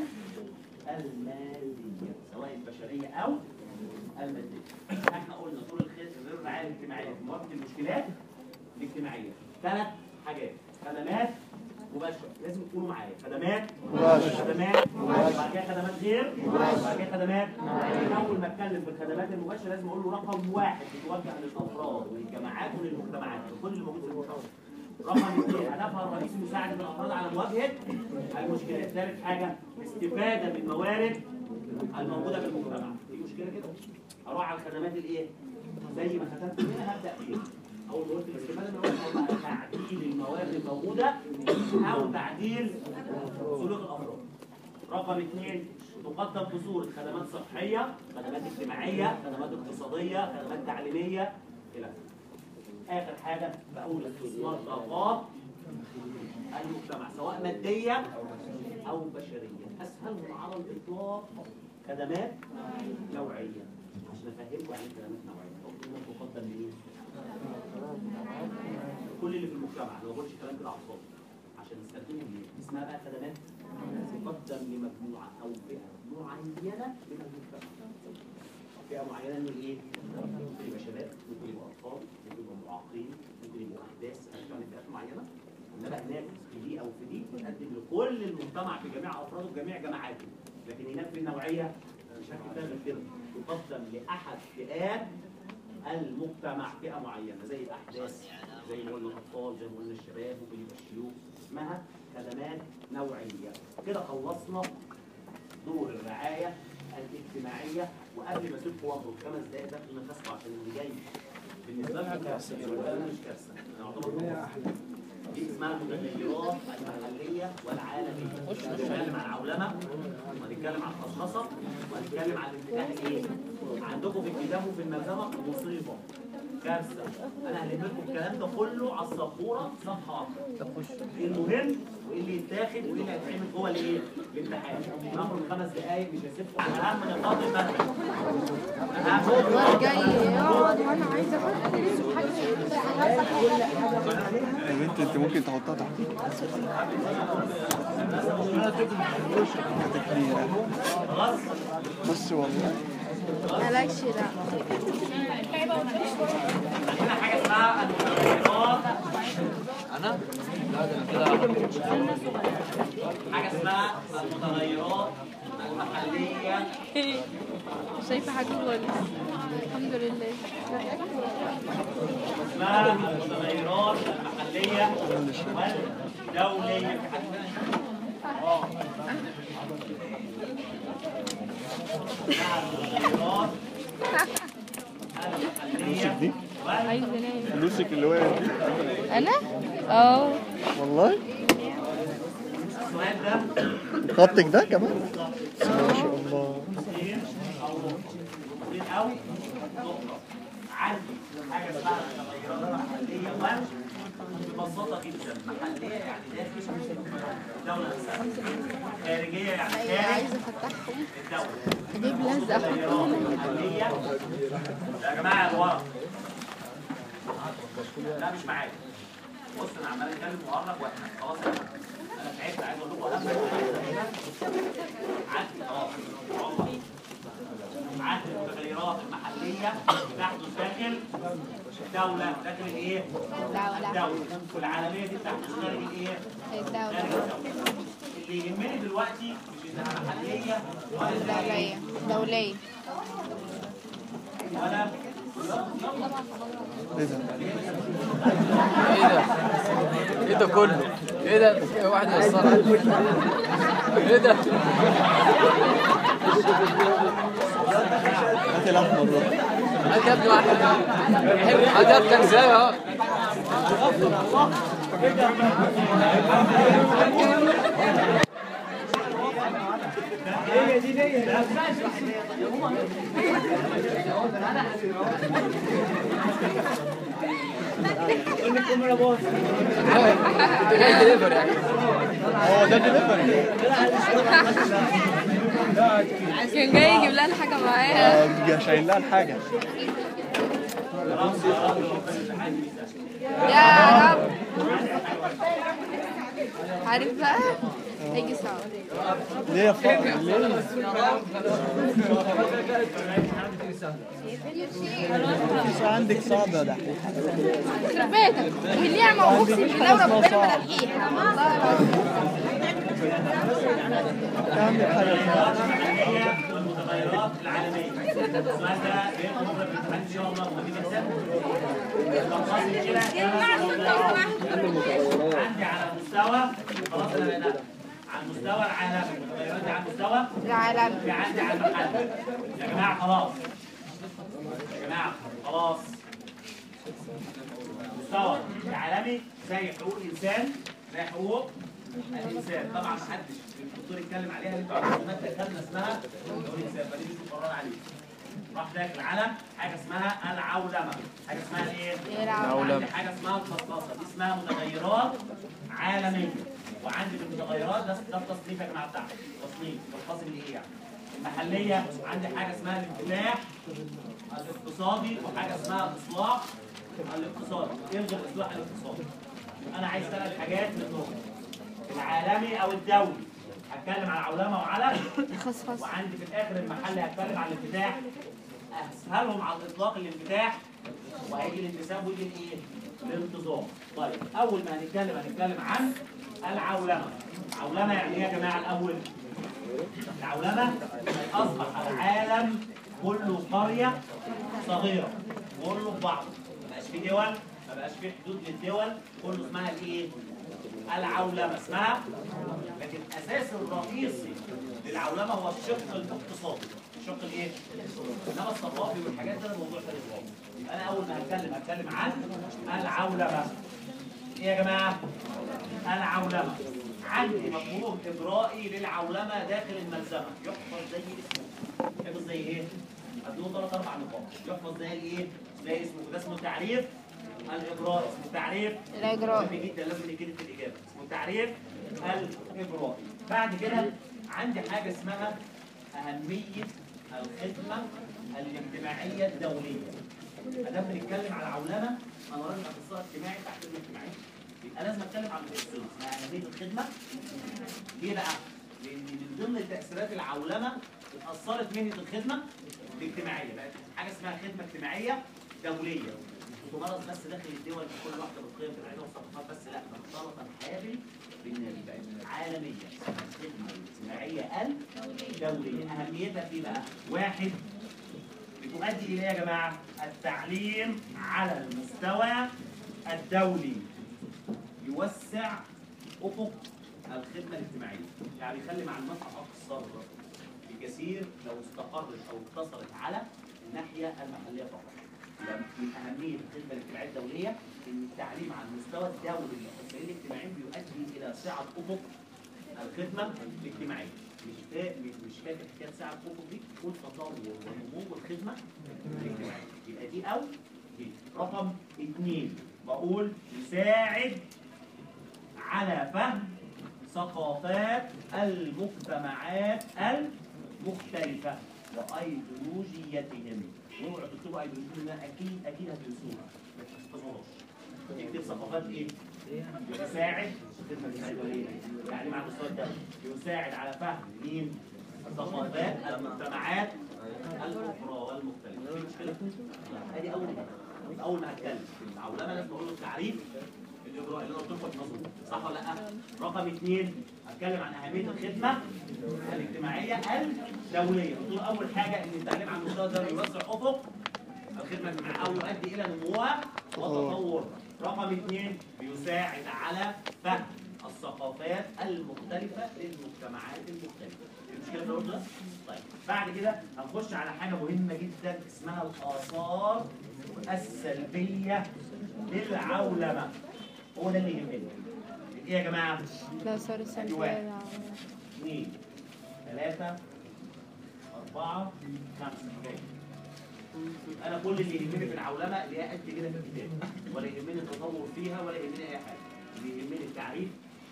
الماديه سواء البشريه او الماديه احنا قلنا طول الخير غير الرعايه الاجتماعيه في مواجهه المشكلات الاجتماعيه ثلاث حاجات خدمات مباشره لازم تكونوا معايا خدمات مباشرة. خدمات مباشره بعد كده خدمات غير بعد كده خدمات اول ما اتكلم في الخدمات المباشره لازم اقول له رقم واحد بتوجه للافراد وللجماعات وللمجتمعات لكل اللي موجود في المجتمع رقم اثنين هدفها الرئيسي مساعدة الأفراد على مواجهة المشكلات. ثالث حاجة استفادة من موارد الموجوده في المجتمع في مشكله كده اروح على الخدمات الايه زي ما ختمت هنا هبدا بيها اول ما قلت الاستفاده من الوقت هو تعديل المواد الموجوده او تعديل سلوك الافراد رقم اثنين تقدم في صورة خدمات صحية، خدمات اجتماعية، خدمات اقتصادية، خدمات تعليمية إلى آخره. آخر حاجة بقول استثمار طاقات المجتمع سواء مادية أو بشرية، أسهلهم على الإطلاق خدمات نوعية عشان أفهمكم يعني إيه خدمات نوعية، أقول تقدم لمين؟ كل اللي في المجتمع، أنا ما بقولش كلام كده على الفاضي عشان نستخدمهم ليه؟ اسمها بقى خدمات تقدم لمجموعة أو فئة معينة من المجتمع. فئة معينة من الإيه؟ ممكن يبقى شباب، ممكن يبقى أطفال، ممكن يبقى معاقين، ممكن يبقوا أحداث، أشكال من فئات معينة. إنما هناك في دي أو في دي بتقدم لكل المجتمع بجميع أفراده بجميع جماعاته. لكن هناك في النوعية مش هكتب فيها غير كده. تقدم لأحد فئات المجتمع فئة معينة زي الأحداث زي ما قلنا الأطفال زي ما قلنا الشباب ممكن يبقى الشيوخ اسمها خدمات نوعية كده خلصنا دور الرعاية الاجتماعية وقبل ما اسيبكم واخد خمس دقايق ده في نفسكم عشان اللي جاي بالنسبة لكم كارثة انا مش كارثة انا اعتبر خلصت. دي اسمها المتغيرات المحلية والعالمية هنتكلم عن عولمة وهنتكلم عن خصخصة وهنتكلم عن الانفتاح ايه عندكم في الكتاب وفي الملزمة مصيبة كارثة انا هلم لكم الكلام ده كله على السبورة صفحة واحدة ايه المهم وايه اللي يتاخد وايه اللي هيتعمل جوه الايه الامتحان ناخد خمس دقايق مش هسيبكم اهم نقاط المنهج اهم الواد جاي يقعد وانا عايزه افكر يا بنت انت ممكن تحطها تحت تكلية خلاص بص والله مالكش دعوه عندنا حاجه اسمها المتغيرات انا؟ لا ده انا كده حاجه اسمها المتغيرات المحليه شايفه حاجه خالص الحمد لله اسمها المتغيرات المحليه والدوليه في حد اه اسمها المتغيرات المحليه دي عايزه انام فلوسك اللي وقعت دي انا اه والله السؤال ده خطك ده كمان ما شاء الله نقطتين او نقطتين او نقطه عندي حاجه اسمها المتغيرات المحليه وان ببساطه جدا محليه يعني داخل الدوله نفسها خارجيه يعني ايوه خارج عايزه افتحهم الدوله اجيب لزق المتغيرات احطهم المحليه يا جماعه اللي ورا لا مش معايا بص انا عمال اتكلم وهرب واحنا خلاص يا جماعه انا تعبت عايز اقول لكم اهم حاجه هنا عدل اه والله عدل المتغيرات المحليه تحدث داخل الدوله داخل الايه؟ الدولة الدوله والعالميه دي تحدث خارج الايه؟ خارج الدولة الدوله اللي يهمني دلوقتي مش انها محليه ولا إنها دولية دولية ولا ايه ده ايه ده؟ ايه ده كله؟ ايه ده؟ واحد يوصلها ايه ده؟ هات الاحمر ده هات يا ابني واحد هات يا ابني ازاي اهو انت جاي دليفر يعني هو ده دليفري كان جاي يجيب لنا حاجة معاها آه، شايل لها الحاجه يا رب عارف بقى هيجي صعب ليه يا فقر ليه في عندك صعبه ده يخرب بيتك والنعمة وأقسم بالله وربنا ما نلاقيها والله العظيم في عندك حاجه صعبة. المحليه والمتغيرات العالميه السؤال ده بياخد بكره في الامتحان ان شاء الله ودي مثال خلصت كده عندي على مستوى خلاص انا بدات على على المستوى العالمي المتغيرات دي على المستوى العالم في عندي على المحل يا جماعه خلاص يا جماعه خلاص مستوى العالمي زي حقوق الانسان زي حقوق الانسان طبعا ما حدش الدكتور يتكلم عليها اللي انتوا عارفين ماده خدنا اسمها حقوق الانسان فدي مش مقرر عليه راح داخل العلم حاجه اسمها العولمه حاجه اسمها ايه؟ العولمة. عندي حاجه اسمها الخصاصه دي اسمها متغيرات عالميه وعندي في المتغيرات ده ده التصنيف يا جماعه بتاعها تصنيف منقسم لايه يعني؟ المحليه عندي حاجه اسمها الانفتاح الاقتصادي وحاجه اسمها الاصلاح الاقتصادي الغي الاصلاح الاقتصادي انا عايز ثلاث حاجات منهم العالمي او الدولي هتكلم على عولمه وعلم خصخص وعندي في الاخر المحل هتكلم على الانفتاح اسهلهم على الاطلاق الانفتاح وهيجي الانتساب ويجي الايه؟ الانتظام. طيب اول ما هنتكلم هنتكلم عن العولمه. عولمه يعني ايه يا جماعه الاول؟ العولمه اصبح العالم كله قريه صغيره كله في بعضه ما بقاش في دول ما بقاش في حدود للدول كله اسمها الايه؟ العولمه اسمها لكن الاساس الرئيسي للعولمه هو الشق الاقتصادي الشق الايه؟ انما الثقافي والحاجات ده موضوع ثاني خالص يبقى انا اول ما هتكلم هتكلم عن العولمه ايه يا جماعه؟ العولمه عندي مفهوم اجرائي للعولمه داخل الملزمه يحفظ زي اسمه يحفظ زي ايه؟ ادوه ثلاث اربع نقاط يحفظ زي ايه؟ زي اسمه ده اسمه تعريف الاجراء اسمه تعريف الإجراء. مهم جدا لازم يجي في الاجابه اسمه تعريف الاجراء بعد كده عندي حاجه اسمها اهميه الخدمه الاجتماعيه الدوليه ادام بنتكلم على عولمه انا راجل اخصائي اجتماعي تحت الاجتماعي يبقى لازم اتكلم عن الخصوص اسمها اهميه الخدمه ليه بقى؟ لان من ضمن تاثيرات العولمه اتاثرت مهنه الخدمه الاجتماعيه بقت حاجه اسمها خدمه اجتماعيه دوليه تمارس بس داخل الدول في كل واحده بالقيم بتاعتها والثقافات بس لا ده مختلطه حابل بالنبي بقت عالميه الخدمه الاجتماعيه الدوليه اهميتها في بقى واحد بتؤدي الى ايه يا جماعه؟ التعليم على المستوى الدولي يوسع افق الخدمه الاجتماعيه يعني يخلي معلوماتها اكثر بكثير لو استقرت او اقتصرت على الناحيه المحليه فقط يبقى من اهميه الخدمه الاجتماعيه الدوليه ان التعليم على المستوى الدولي للاخصائيين الاجتماعيين بيؤدي الى سعه افق الخدمه الاجتماعيه مش فا... مش مش فاكر حكايه سعه افق دي تكون تطور ونمو الخدمه الاجتماعيه يبقى دي او دي رقم اثنين بقول يساعد على فهم ثقافات المجتمعات المختلفة وأيديولوجيتهم واوعوا تكتبوا أيديولوجيتهم لأن أكيد أكيد هتنسوها ما تحفظوهاش تكتب ثقافات إيه؟ يساعد خدمة الصيدلية يعني مع المستوى الدولي يساعد على فهم مين؟ ثقافات المجتمعات الأخرى والمختلفة في مشكلة؟ ادي أول أول ما هتكلم في العولمة لازم أقول له التعريف الاجراء اللي انا قلت لكم مظبوط صح ولا لا؟ رقم اثنين هتكلم عن اهميه الخدمه الاجتماعيه الدوليه قلت له اول حاجه ان التعليم على المستوى الدولي يوسع افق الخدمه الاجتماعيه او يؤدي الى نموها وتطورها رقم اثنين بيساعد على فهم الثقافات المختلفه للمجتمعات المختلفه المشكله في الأردن؟ طيب بعد كده هنخش على حاجه مهمه جدا اسمها الاثار السلبيه للعولمه هو ده اللي يهمني ايه يا جماعه؟ لا صار واحد. السلبية اثنين ثلاثة أربعة خمسة جاي. أنا كل اللي يهمني في العولمة اللي هي قد كده في الكتاب ولا يهمني التطور فيها ولا يهمني أي حاجة اللي يهمني التعريف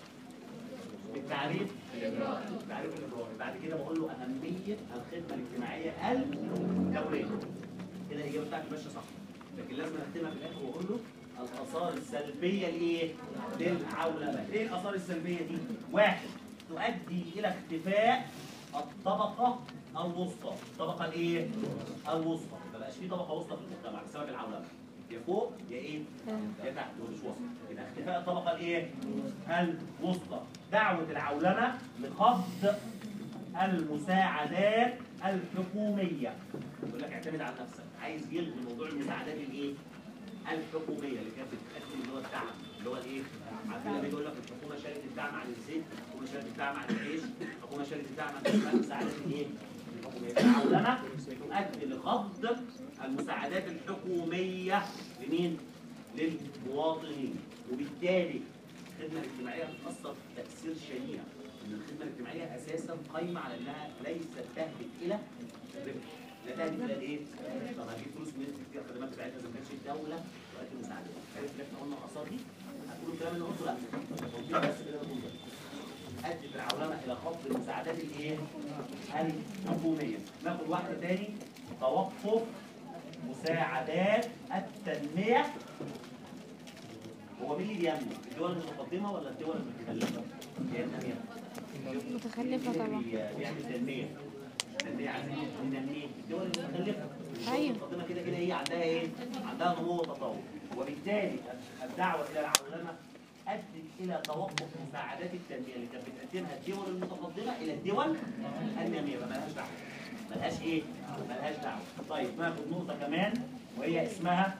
التعريف التعريف الإجرائي بعد كده بقول له أهمية الخدمة الاجتماعية الدولية كده الإجابة بتاعتي ماشية صح لكن لازم أختمها في الآخر وأقول له الآثار السلبية لإيه؟ للعولمة إيه الآثار السلبية دي؟ واحد تؤدي إلى اختفاء الطبقة الوسطى الطبقة الإيه؟ الوسطى ما بقاش في طبقة وسطى في المجتمع بسبب العولمة يا فوق يا ايه؟ يا تحت ومش وسط يبقى اختفاء الطبقة الايه؟ الوسطى دعوة العولمة لخفض المساعدات الحكومية يقول لك اعتمد على نفسك عايز يلغي موضوع المساعدات الايه؟ الحكومية اللي كانت بتتقدم اللي هو الدعم اللي هو الايه؟ عارفين لما بيقول لك الحكومة شالت الدعم عن الزيت حكومه شالت الدعم عن العيش حكومه شالت الدعم عن اسمها المساعدات الايه؟ الحكوميه العولمه بتؤدي لخفض المساعدات الحكوميه لمين؟ للمواطنين وبالتالي الخدمه الاجتماعيه بتاثر تاثير شنيع ان الخدمه الاجتماعيه اساسا قايمه على انها ليست تهدف الى الربح لا تهدف الى الايه؟ طب هجيب فلوس منين في الخدمات بتاعتها اذا ما كانتش الدوله تؤدي مساعدات عرفت اللي احنا قلنا الاثار دي؟ هتقولوا الكلام اللي قلته لا قلت بس كده بقول ادت العولمه الى خفض المساعدات الايه؟ الحكوميه ناخد واحده تاني توقف مساعدات التنميه هو مين اللي بيعمل؟ الدول المتقدمه ولا الدول المتخلفه؟ هي التنميه متخلفة طبعا اللي بيعمل تنميه تنميه عايزين ننميه الدول المتخلفه الدول أيوة. المتقدمه كده كده هي عندها ايه؟ عندها نمو وتطور وبالتالي الدعوه الى العولمه ادت الى توقف مساعدات التنميه اللي كانت بتقدمها الدول المتقدمه الى الدول الناميه ما مالهاش دعوه ملهاش ايه؟ ملهاش دعوه طيب ناخد نقطه كمان وهي اسمها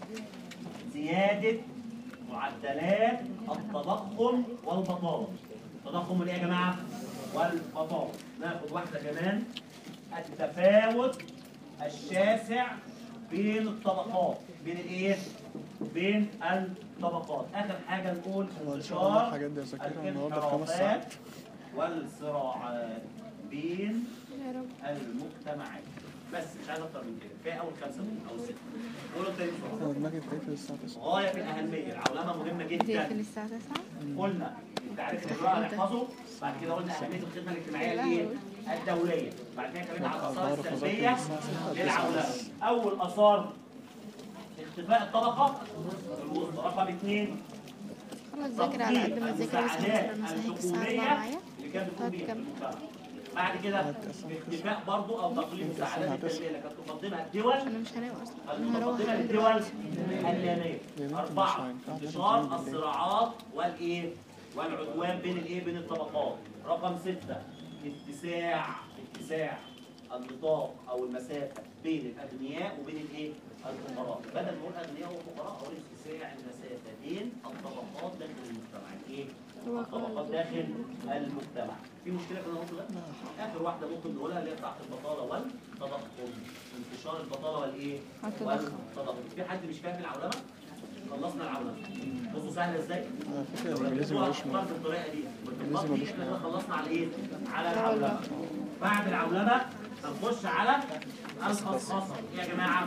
زياده معدلات التضخم والبطاله التضخم الايه يا جماعه؟ والبطاله ناخد واحده كمان التفاوت الشاسع بين الطبقات بين الايه؟ بين الطبقات اخر حاجه نقول هو إن شاء الله انتشار الحاجات دي أذاكرها النهاردة في خمس الانحرافات ساعات والصراعات بين يا رب المجتمعات بس مش عايز اكتر من كده كفايه اول خمسه دول او سته قولوا تاني بسرعه أنا دماغي بتقفل الساعة 9 غايه في الاهميه العولمه مهمه تقفل جدا الساعة 9 قلنا التعريف اللي بقى هنحفظه بعد كده قلنا اهميه الخدمه الاجتماعيه الايه؟ الدوليه بعد كده اتكلمنا عن الاثار السلبيه للعولمه اول اثار اختفاء الطبقه الوسطى رقم اثنين خلاص ذاكر على قد ما تذاكر بس المساعدات مثلا انا هيك الساعة 4 الحكوميه معايا اللي كانت بتكون بيها في هتكمل. المجتمع بعد كده اختفاء برضه او تقليل مساعدات التنميه اللي كانت تقدمها الدول انا مش هنام اصلا انا هروح المتقدمة أنام للدول دلوقتي. النامية مش أربعة هينفع انتشار نعمل بالليل. الصراعات والإيه والعدوان بين الإيه بين الطبقات رقم ستة اتساع اتساع النطاق أو المسافة بين الأغنياء وبين الإيه الفقراء بدل ما نقول أغنياء وفقراء أقول اتساع المسافة بين الطبقات داخل المجتمع الإيه الطبقات داخل المجتمع في مشكلة في النقطة ده؟ آخر واحدة ممكن نقولها اللي هي بتاعت البطالة والتضخم انتشار البطالة والإيه والتضخم. والتضخم في حد مش فاهم العولمه؟ خلصنا العولمه بصوا سهله ازاي؟ على فكرة لو الإنجليزي ركزتوا ملوش على معنى بالطريقه دي الإنجليزي والتطبيق ملوش احنا معنى. كده خلصنا على ايه؟ على العولمه بعد العولمه هنخش على الخصخصه ايه يا جماعه؟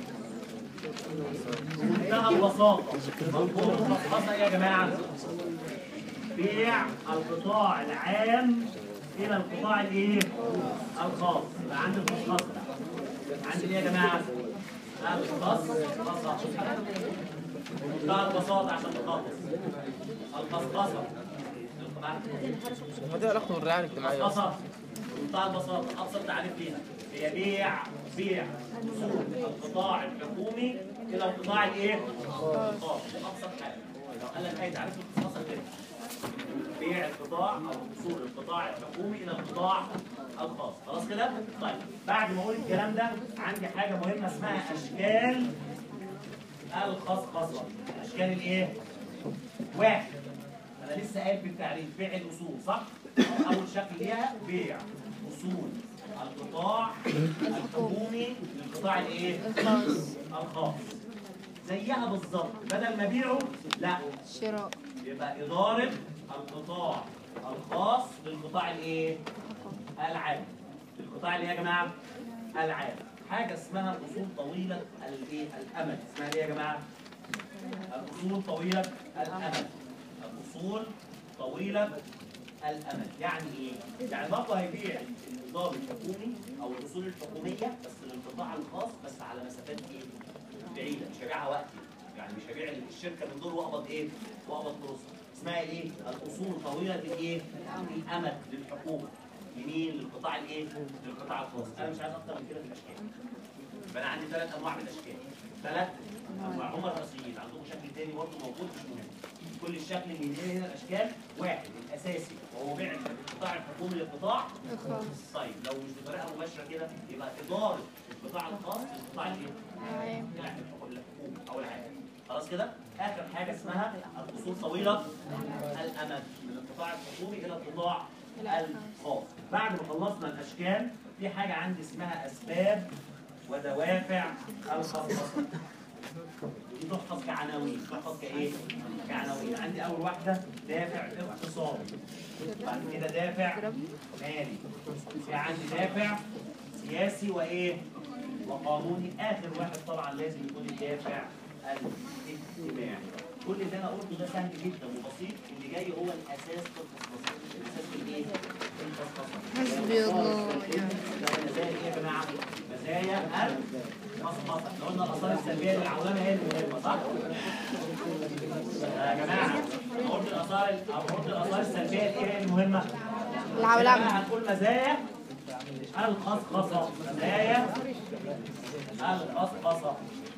بمنتهى البساطه مفهوم الخصخصه ايه يا جماعه؟ بيع القطاع العام الى القطاع الايه؟ الخاص يبقى عندي الخصخصه عندي ايه يا جماعه؟ الخصخصه بمنتهى البساطه عشان تخلص الخصخصه هو دي علاقته بالرعايه الاجتماعيه اصلا الخصخصه بمنتهى البساطه ابسط تعريف ليها هي بيع بيع اصول القطاع الحكومي الى القطاع الايه؟ الخاص دي ابسط حاجه لو قال لك اي تعريف الخصخصه كده بيع القطاع او اصول القطاع الحكومي الى القطاع الخاص خلاص كده طيب بعد ما اقول الكلام ده عندي حاجه مهمه اسمها اشكال الخصخصه اشكال الايه واحد انا لسه قايل في التعريف بيع الاصول صح اول شكل ليها بيع اصول القطاع الحكومي للقطاع الايه الخاص الخاص زيها بالظبط بدل ما ابيعه لا شراء يبقى إدارة القطاع الخاص بالقطاع الإيه؟ العام. القطاع اللي إيه يا جماعة؟ العام. حاجة اسمها أصول طويلة الإيه؟ الأمد. اسمها إيه يا جماعة؟ الأصول طويلة الأمد. الأصول طويلة الأمد. يعني إيه؟ يعني برضه هيبيع النظام الحكومي أو الأصول الحكومية بس للقطاع الخاص بس على مسافات إيه؟ بعيدة مش هيبيعها وقتي. يعني مش هبيع الشركه من دول واقبض ايه؟ واقبض فلوسها. اسمها ايه؟ الاصول طويله الايه؟ الامد للحكومه. لمين؟ للقطاع الايه؟ للقطاع الخاص. انا مش عايز اكتر من كده في الاشكال. يبقى انا عندي ثلاث انواع من الاشكال. ثلاث انواع هم الرئيسيين عندهم شكل تاني برضه موجود مش مهم. كل الشكل اللي هنا هنا الاشكال واحد الاساسي وهو بيع القطاع الحكومي للقطاع الخاص طيب لو مش بطريقه مباشره كده يبقى اداره القطاع الخاص للقطاع الايه؟ عام العام الحكومة او العام خلاص كده اخر حاجه اسمها الاصول طويله الامد من القطاع القطاع الحكومي الى القطاع الخاص بعد ما خلصنا الاشكال في حاجه عندي اسمها اسباب ودوافع الخصخصه دي تحفظ كعناوين تحفظ كايه كعناوين عندي اول واحده دافع اقتصادي بعد كده دافع مالي في عندي دافع سياسي وايه وقانوني اخر واحد طبعا لازم يكون الدافع الاجتماعي كل اللي انا قلته ده سهل جدا وبسيط اللي جاي هو الاساس في الخصخصه الاساس في الايه في الخصخصه حسبي الله مزايا ايه يا جماعه مزايا الخصخصه لو قلنا الاثار السلبيه للعولمه هي المهمه صح يا جماعه قلت الاثار قلت الاثار السلبيه ايه هي المهمه العولمه هنقول مزايا الخصخصة مزايا الخصخصة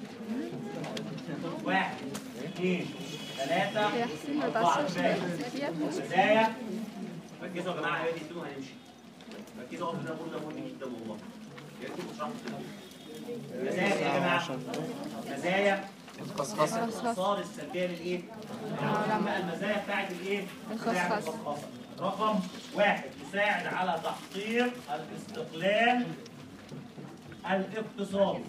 واحد اثنين ثلاثة يا حسين ما أربعة تعصبش كفاية يا ابني. مزايا ركزوا يا جماعة هي دي انتوا هنمشي ركزوا اقف ده بقول ده مهم جدا والله يا ريت تبقوا شرحتوا مزايا إيه يا جماعة مزايا الخصخصة الآثار السلبية للإيه؟ بقى المزايا بتاعت الإيه؟ بتاعت الخصخصة. الخصخصة. رقم واحد تساعد على تحقيق الاستقلال الاقتصادي.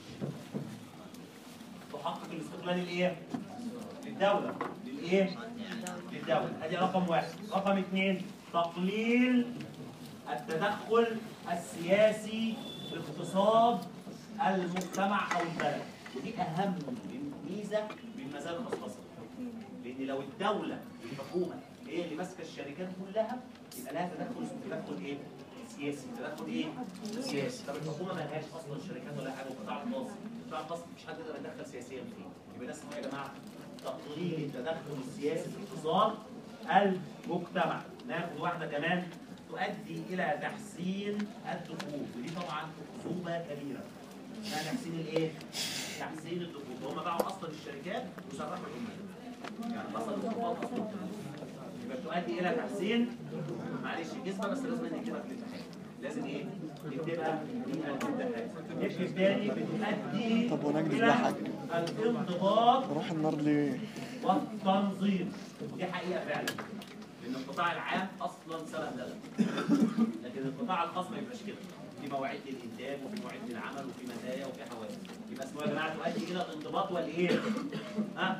تحقق الاستقلال الإيه؟ للدولة. للإيه؟ للدولة. أدي رقم واحد. رقم اثنين تقليل التدخل السياسي في اقتصاد المجتمع او البلد ودي اهم ميزه من مزايا الخصخصه لان لو الدوله الحكومه هي اللي ماسكه الشركات كلها يبقى لها تدخل اسمه تدخل ايه؟ سياسي تدخل ايه؟ سياسي طب الحكومه ما لهاش اصلا شركات ولا حاجه والقطاع الخاص القطاع الخاص مفيش حد يقدر يتدخل سياسيا فيه يبقى ده اسمه ايه يا جماعه؟ تقليل التدخل السياسي في اقتصاد المجتمع ناخد واحده كمان تؤدي الى تحسين الدخول ودي طبعا خصوبه كبيره اسمها تحسين الايه؟ تحسين الدخول هم باعوا اصلا الشركات وسرحوا العمال يعني حصل انخفاض اصلا يبقى تؤدي الى تحسين معلش كسبه بس لازم نكتبها في الامتحان لازم ايه؟ نكتبها في الامتحان نكتب تاني بتؤدي طب ونجد الى يضحك. الانضباط روح النار ليه؟ والتنظيم ودي حقيقه فعلا لان القطاع العام اصلا سنه بلد لكن القطاع الخاص ما يبقاش كده في مواعيد للانتاج وفي مواعيد للعمل وفي مزايا وفي حوافز يبقى اسمه يا جماعه تؤدي الى الانضباط والايه؟ ها؟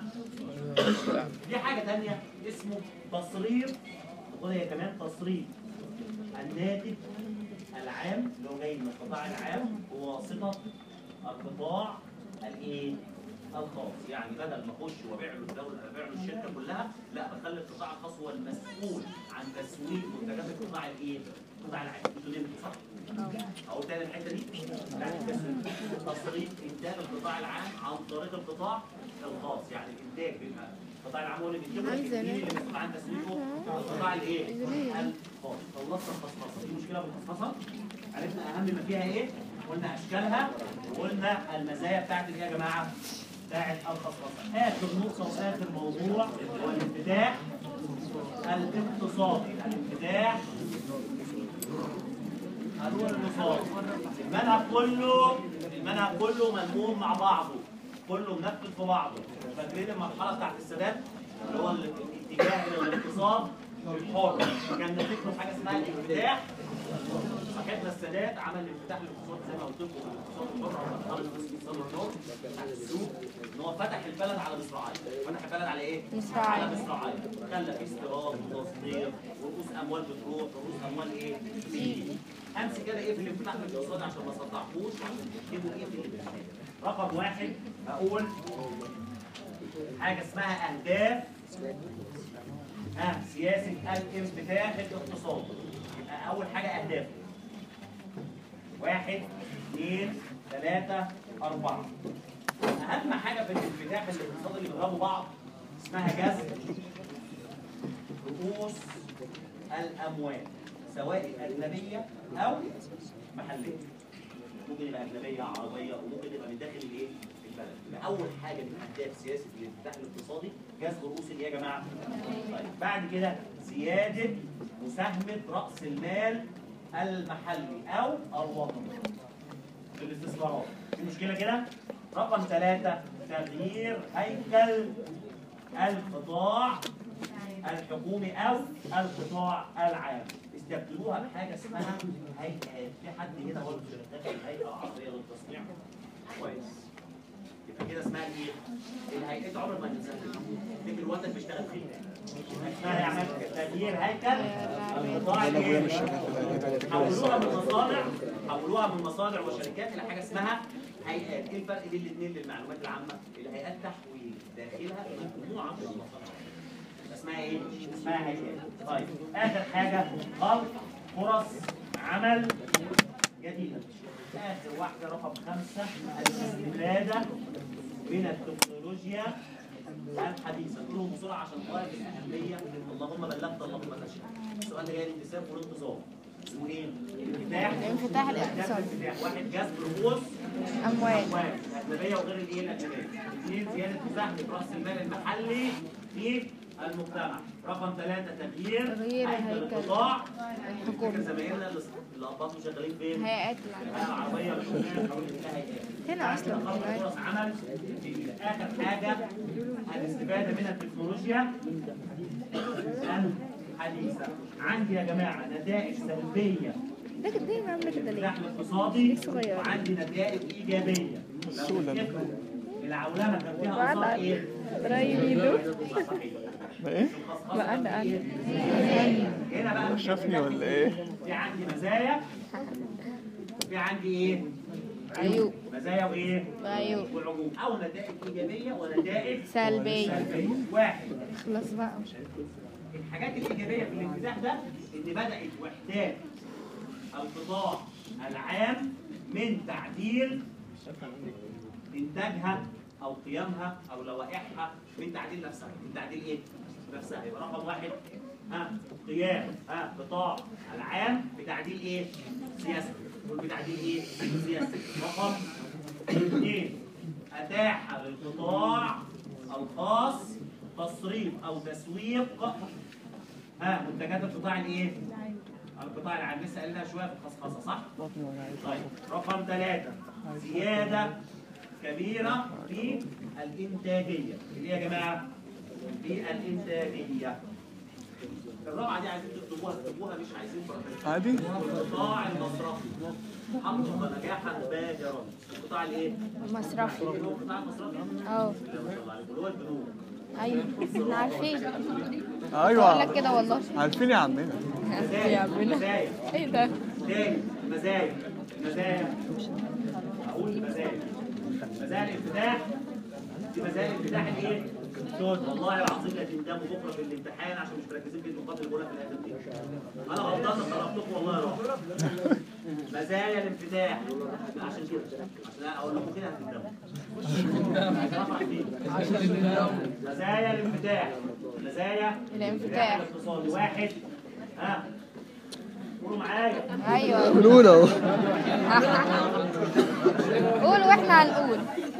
دي حاجه ثانيه اسمه تصريف خد هي كمان تصريف الناتج العام اللي هو جاي من القطاع العام بواسطه القطاع الايه؟ الخاص يعني بدل ما اخش وابيع له الدوله ابيع له الشركه كلها لا بخلي القطاع الخاص هو المسؤول عن تسويق منتجات القطاع الايه؟ القطاع العام انتوا نمتوا صح؟ اقول تاني الحته دي بتاعت التسويق تصريف انتاج القطاع العام عن طريق القطاع الخاص يعني الانتاج بيبقى القطاع العام هو اللي بيجيبه عايزة لكن مين أنام. اللي مسؤول عن تسويقه؟ القطاع الايه؟ الخاص خلصنا الخصخصه في مشكله بالخصخصه عرفنا اهم ما فيها ايه؟ قلنا اشكالها وقلنا المزايا بتاعت ايه يا جماعه؟ بتاعت الخصخصه اخر نقطه واخر موضوع هو الانفتاح الاقتصادي الانفتاح الاقتصادي المنهج كله المنهج كله ملموم مع بعضه كله منفذ في بعضه فاكرين المرحله بتاعت السادات اللي هو الاتجاه الى الاقتصاد الحر كان نتيجته حاجه اسمها الانفتاح صاحبنا السادات عمل الانفتاح للاقتصاد زي ما قلت لكم الاقتصاد الحر او مرحله الاقتصاد الحر بتاعت السوق ان هو فتح البلد على مصراعيه فتح البلد على ايه؟ مصراعية. على مصراعيه خلى في استيراد وتصدير ورؤوس اموال بتروح ورؤوس اموال ايه؟ بتيجي امسك كده ايه في الانفتاح الاقتصادي عشان ما صدعكوش وعشان تكتبوا ايه في الامتحان رقم واحد هقول حاجه اسمها اهداف ها سياسه الانفتاح الاقتصادي يبقى اول حاجه اهداف واحد اثنين ثلاثة أربعة أهم حاجة في الانفتاح الاقتصادي اللي بيضربوا بعض اسمها جذب رؤوس الأموال سواء أجنبية أو محلية ممكن يبقى أجنبية عربية وممكن يبقى من داخل الإيه؟ البلد يبقى أول حاجة من أهداف سياسة الانفتاح الاقتصادي جذب رؤوس الإيه يا جماعة؟ طيب بعد كده زيادة مساهمة رأس المال المحلي أو الوطني في الاستثمارات في مشكلة كده رقم ثلاثة تغيير هيكل القطاع الحكومي او القطاع العام استبدلوها بحاجه اسمها هيئات في حد هنا هو شركات الهيئه العربيه للتصنيع كويس يبقى كده اسمها ايه؟ الهيئات عمرك ما تنساها تفتكر والدك بيشتغل فين؟ اسمها يعمل تغيير هيكل القطاع انا ابويا الايه؟ مش شغال في الهيئات حولوها من مصانع حولوها من مصانع وشركات الى حاجه اسمها هيئات ايه الفرق بين الاثنين للمعلومات العامه الهيئات تحوي داخلها مجموعه من المصانع اسمها ايه اسمها هيئات طيب اخر حاجه خلق فرص عمل جديده اخر واحده رقم خمسه الاستفاده من التكنولوجيا الحديثه كلهم بسرعه عشان غايه الاهميه اللهم بلغت اللهم تشهد السؤال ده جاي الانتساب والانتظام اسمه ايه؟ الانفتاح الانفتاح الاقتصادي. الانفتاح واحد جذب رؤوس أموال اموال اجنبيه وغير الايه الاجنبيه اثنين زياده مساهمه راس المال المحلي في المجتمع رقم ثلاثه تغيير تغيير هيكل هيكل القطاع الحكومة. فاكر زمايلنا اللي اللي قبضوا شغالين فين؟ هيئات الهيئه العربيه للتصنيع حول هيئات هنا أصلاً بعد كده خلق فرص عمل جديده اخر حاجه الاستفاده من التكنولوجيا الحديثه عندي يا جماعه نتائج سلبيه ده كده ليه عامله كده ليه؟ النجاح الاقتصادي صغير. وعندي نتائج ايجابيه السهولة دي. العولمه كان فيها اثار ايه؟ رايي ميدو صحيح ما ايه؟ ما انا انا هنا بقى شافني ولا ايه؟ في عندي مزايا وفي عندي ايه؟ عيوب مزايا وايه؟ عيوب وعيوب او نتائج ايجابيه ونتائج سلبية سلبيه واحد خلاص بقى الحاجات الايجابيه في الانفتاح ده ان بدات وحدات القطاع العام من تعديل انتاجها او قيمها او لوائحها من تعديل نفسها من تعديل ايه؟ نفسها يبقى رقم واحد ها قيام ها قطاع العام بتعديل ايه؟ سياسي بتعديل ايه؟ سياسي رقم اثنين اتاح للقطاع الخاص تصريف او تسويق ها منتجات القطاع الايه؟ القطاع العام لسه قايلينها شويه في الخصخصه صح؟ بطني وجعاني طيب رقم ثلاثة زيادة كبيرة في الإنتاجية اللي هي يا جماعة في الإنتاجية الرابعة دي عايزين تكتبوها تكتبوها مش عايزين براحتكم عادي؟ القطاع المصرفي حقق نجاحا باهرا القطاع الايه؟ مصرفي اللي هو القطاع المصرفي اه لا ما شاء الله عليكم اللي هو البنوك ايوه احنا عارفين بقول لك ايوه كده والله عارفين يا عمنا مزايا مزايا ايه ده؟ تاني مزايا مزايا اقول مزايا مزايا الانفتاح دي مزايا الانفتاح الايه؟ والله العظيم لا تندموا بكره في الامتحان عشان مش مركزين في النقاط اللي بقولها في الاخر دي انا غلطان ضربتكم والله يا رب مزايا الانفتاح عشان كده عشان اقول لكم كده هتندموا مزايا الانفتاح مزايا الانفتاح. الاقتصادي واحد ها قولوا معايا ايوه قولوا اهو قول واحنا هنقول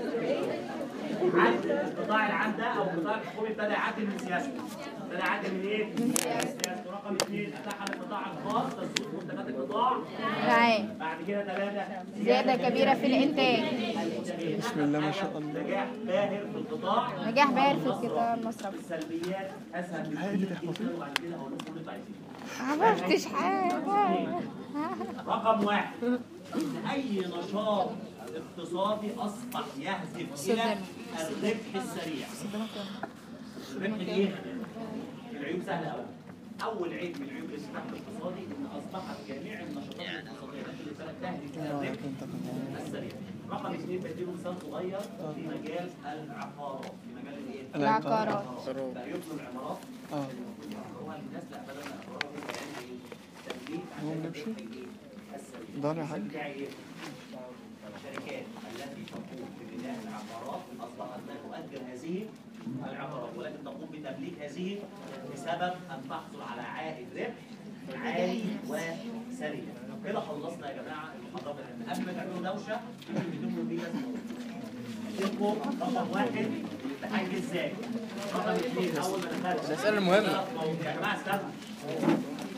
عدل القطاع العام ده او القطاع الحكومي ابتدى يعدل من سياسته ابتدى يعدل من ايه؟ من سياسته رقم اثنين اتاح للقطاع الخاص تسويق منتجات القطاع معاه بعد كده ثلاثه زيادة كبيرة في الإنتاج بسم الله ما شاء الله. نجاح باهر في القطاع نجاح باهر في القطاع المصرفي السلبيات اسهل الحقيقة دي بكتير تحفظ. جدا وبعد كده هقول لكم اللي انتوا عايزينه عملتش حاجة رقم واحد ان اي نشاط اقتصادي اصبح يهدف الى الربح السريع الربح الايه؟ العيوب سهله قوي اول عيب من عيوب الانفتاح الاقتصادي ان اصبحت جميع النشاطات الاقتصاديه داخل البلد تهدف الى الربح انت كمان السريع رقم اثنين بديله مثال صغير في مجال العقارات في مجال الايه؟ العقارات بقى يبنوا العمارات اه يعمروها للناس لا بدل ما يعمروها هم يعملوا ايه؟ تمليك هو عشان نمشي؟ الربح الايه؟ السريع دار يا حاج بتاع ايه؟ الشركات التي تقوم ببناء العقارات اصبحت لا تؤجر هذه العقارات ولكن تقوم بتمليك هذه بسبب ان تحصل على عائد ربح عالي وسريع. كده خلصنا يا جماعه المحاضره بتاعتنا قبل ما تعملوا دوشه بتقولوا دي لازم تبقوا رقم واحد الامتحان جه ازاي؟ رقم اثنين اول ما دخلت الأسئلة المهمة. يا جماعه استنى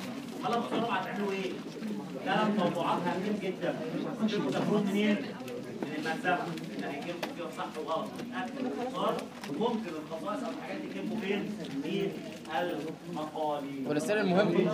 خلاص بسرعه هتعملوا ايه؟ ثلاث موضوعات هامين جدا تقدروا تاخدوهم منين؟ من الملزمه ان هيكتبوا فيها صح وغلط نتاكد باختصار ممكن الخصائص او الحاجات دي يكتبوا فين؟ في المقالي والرسالة المهمة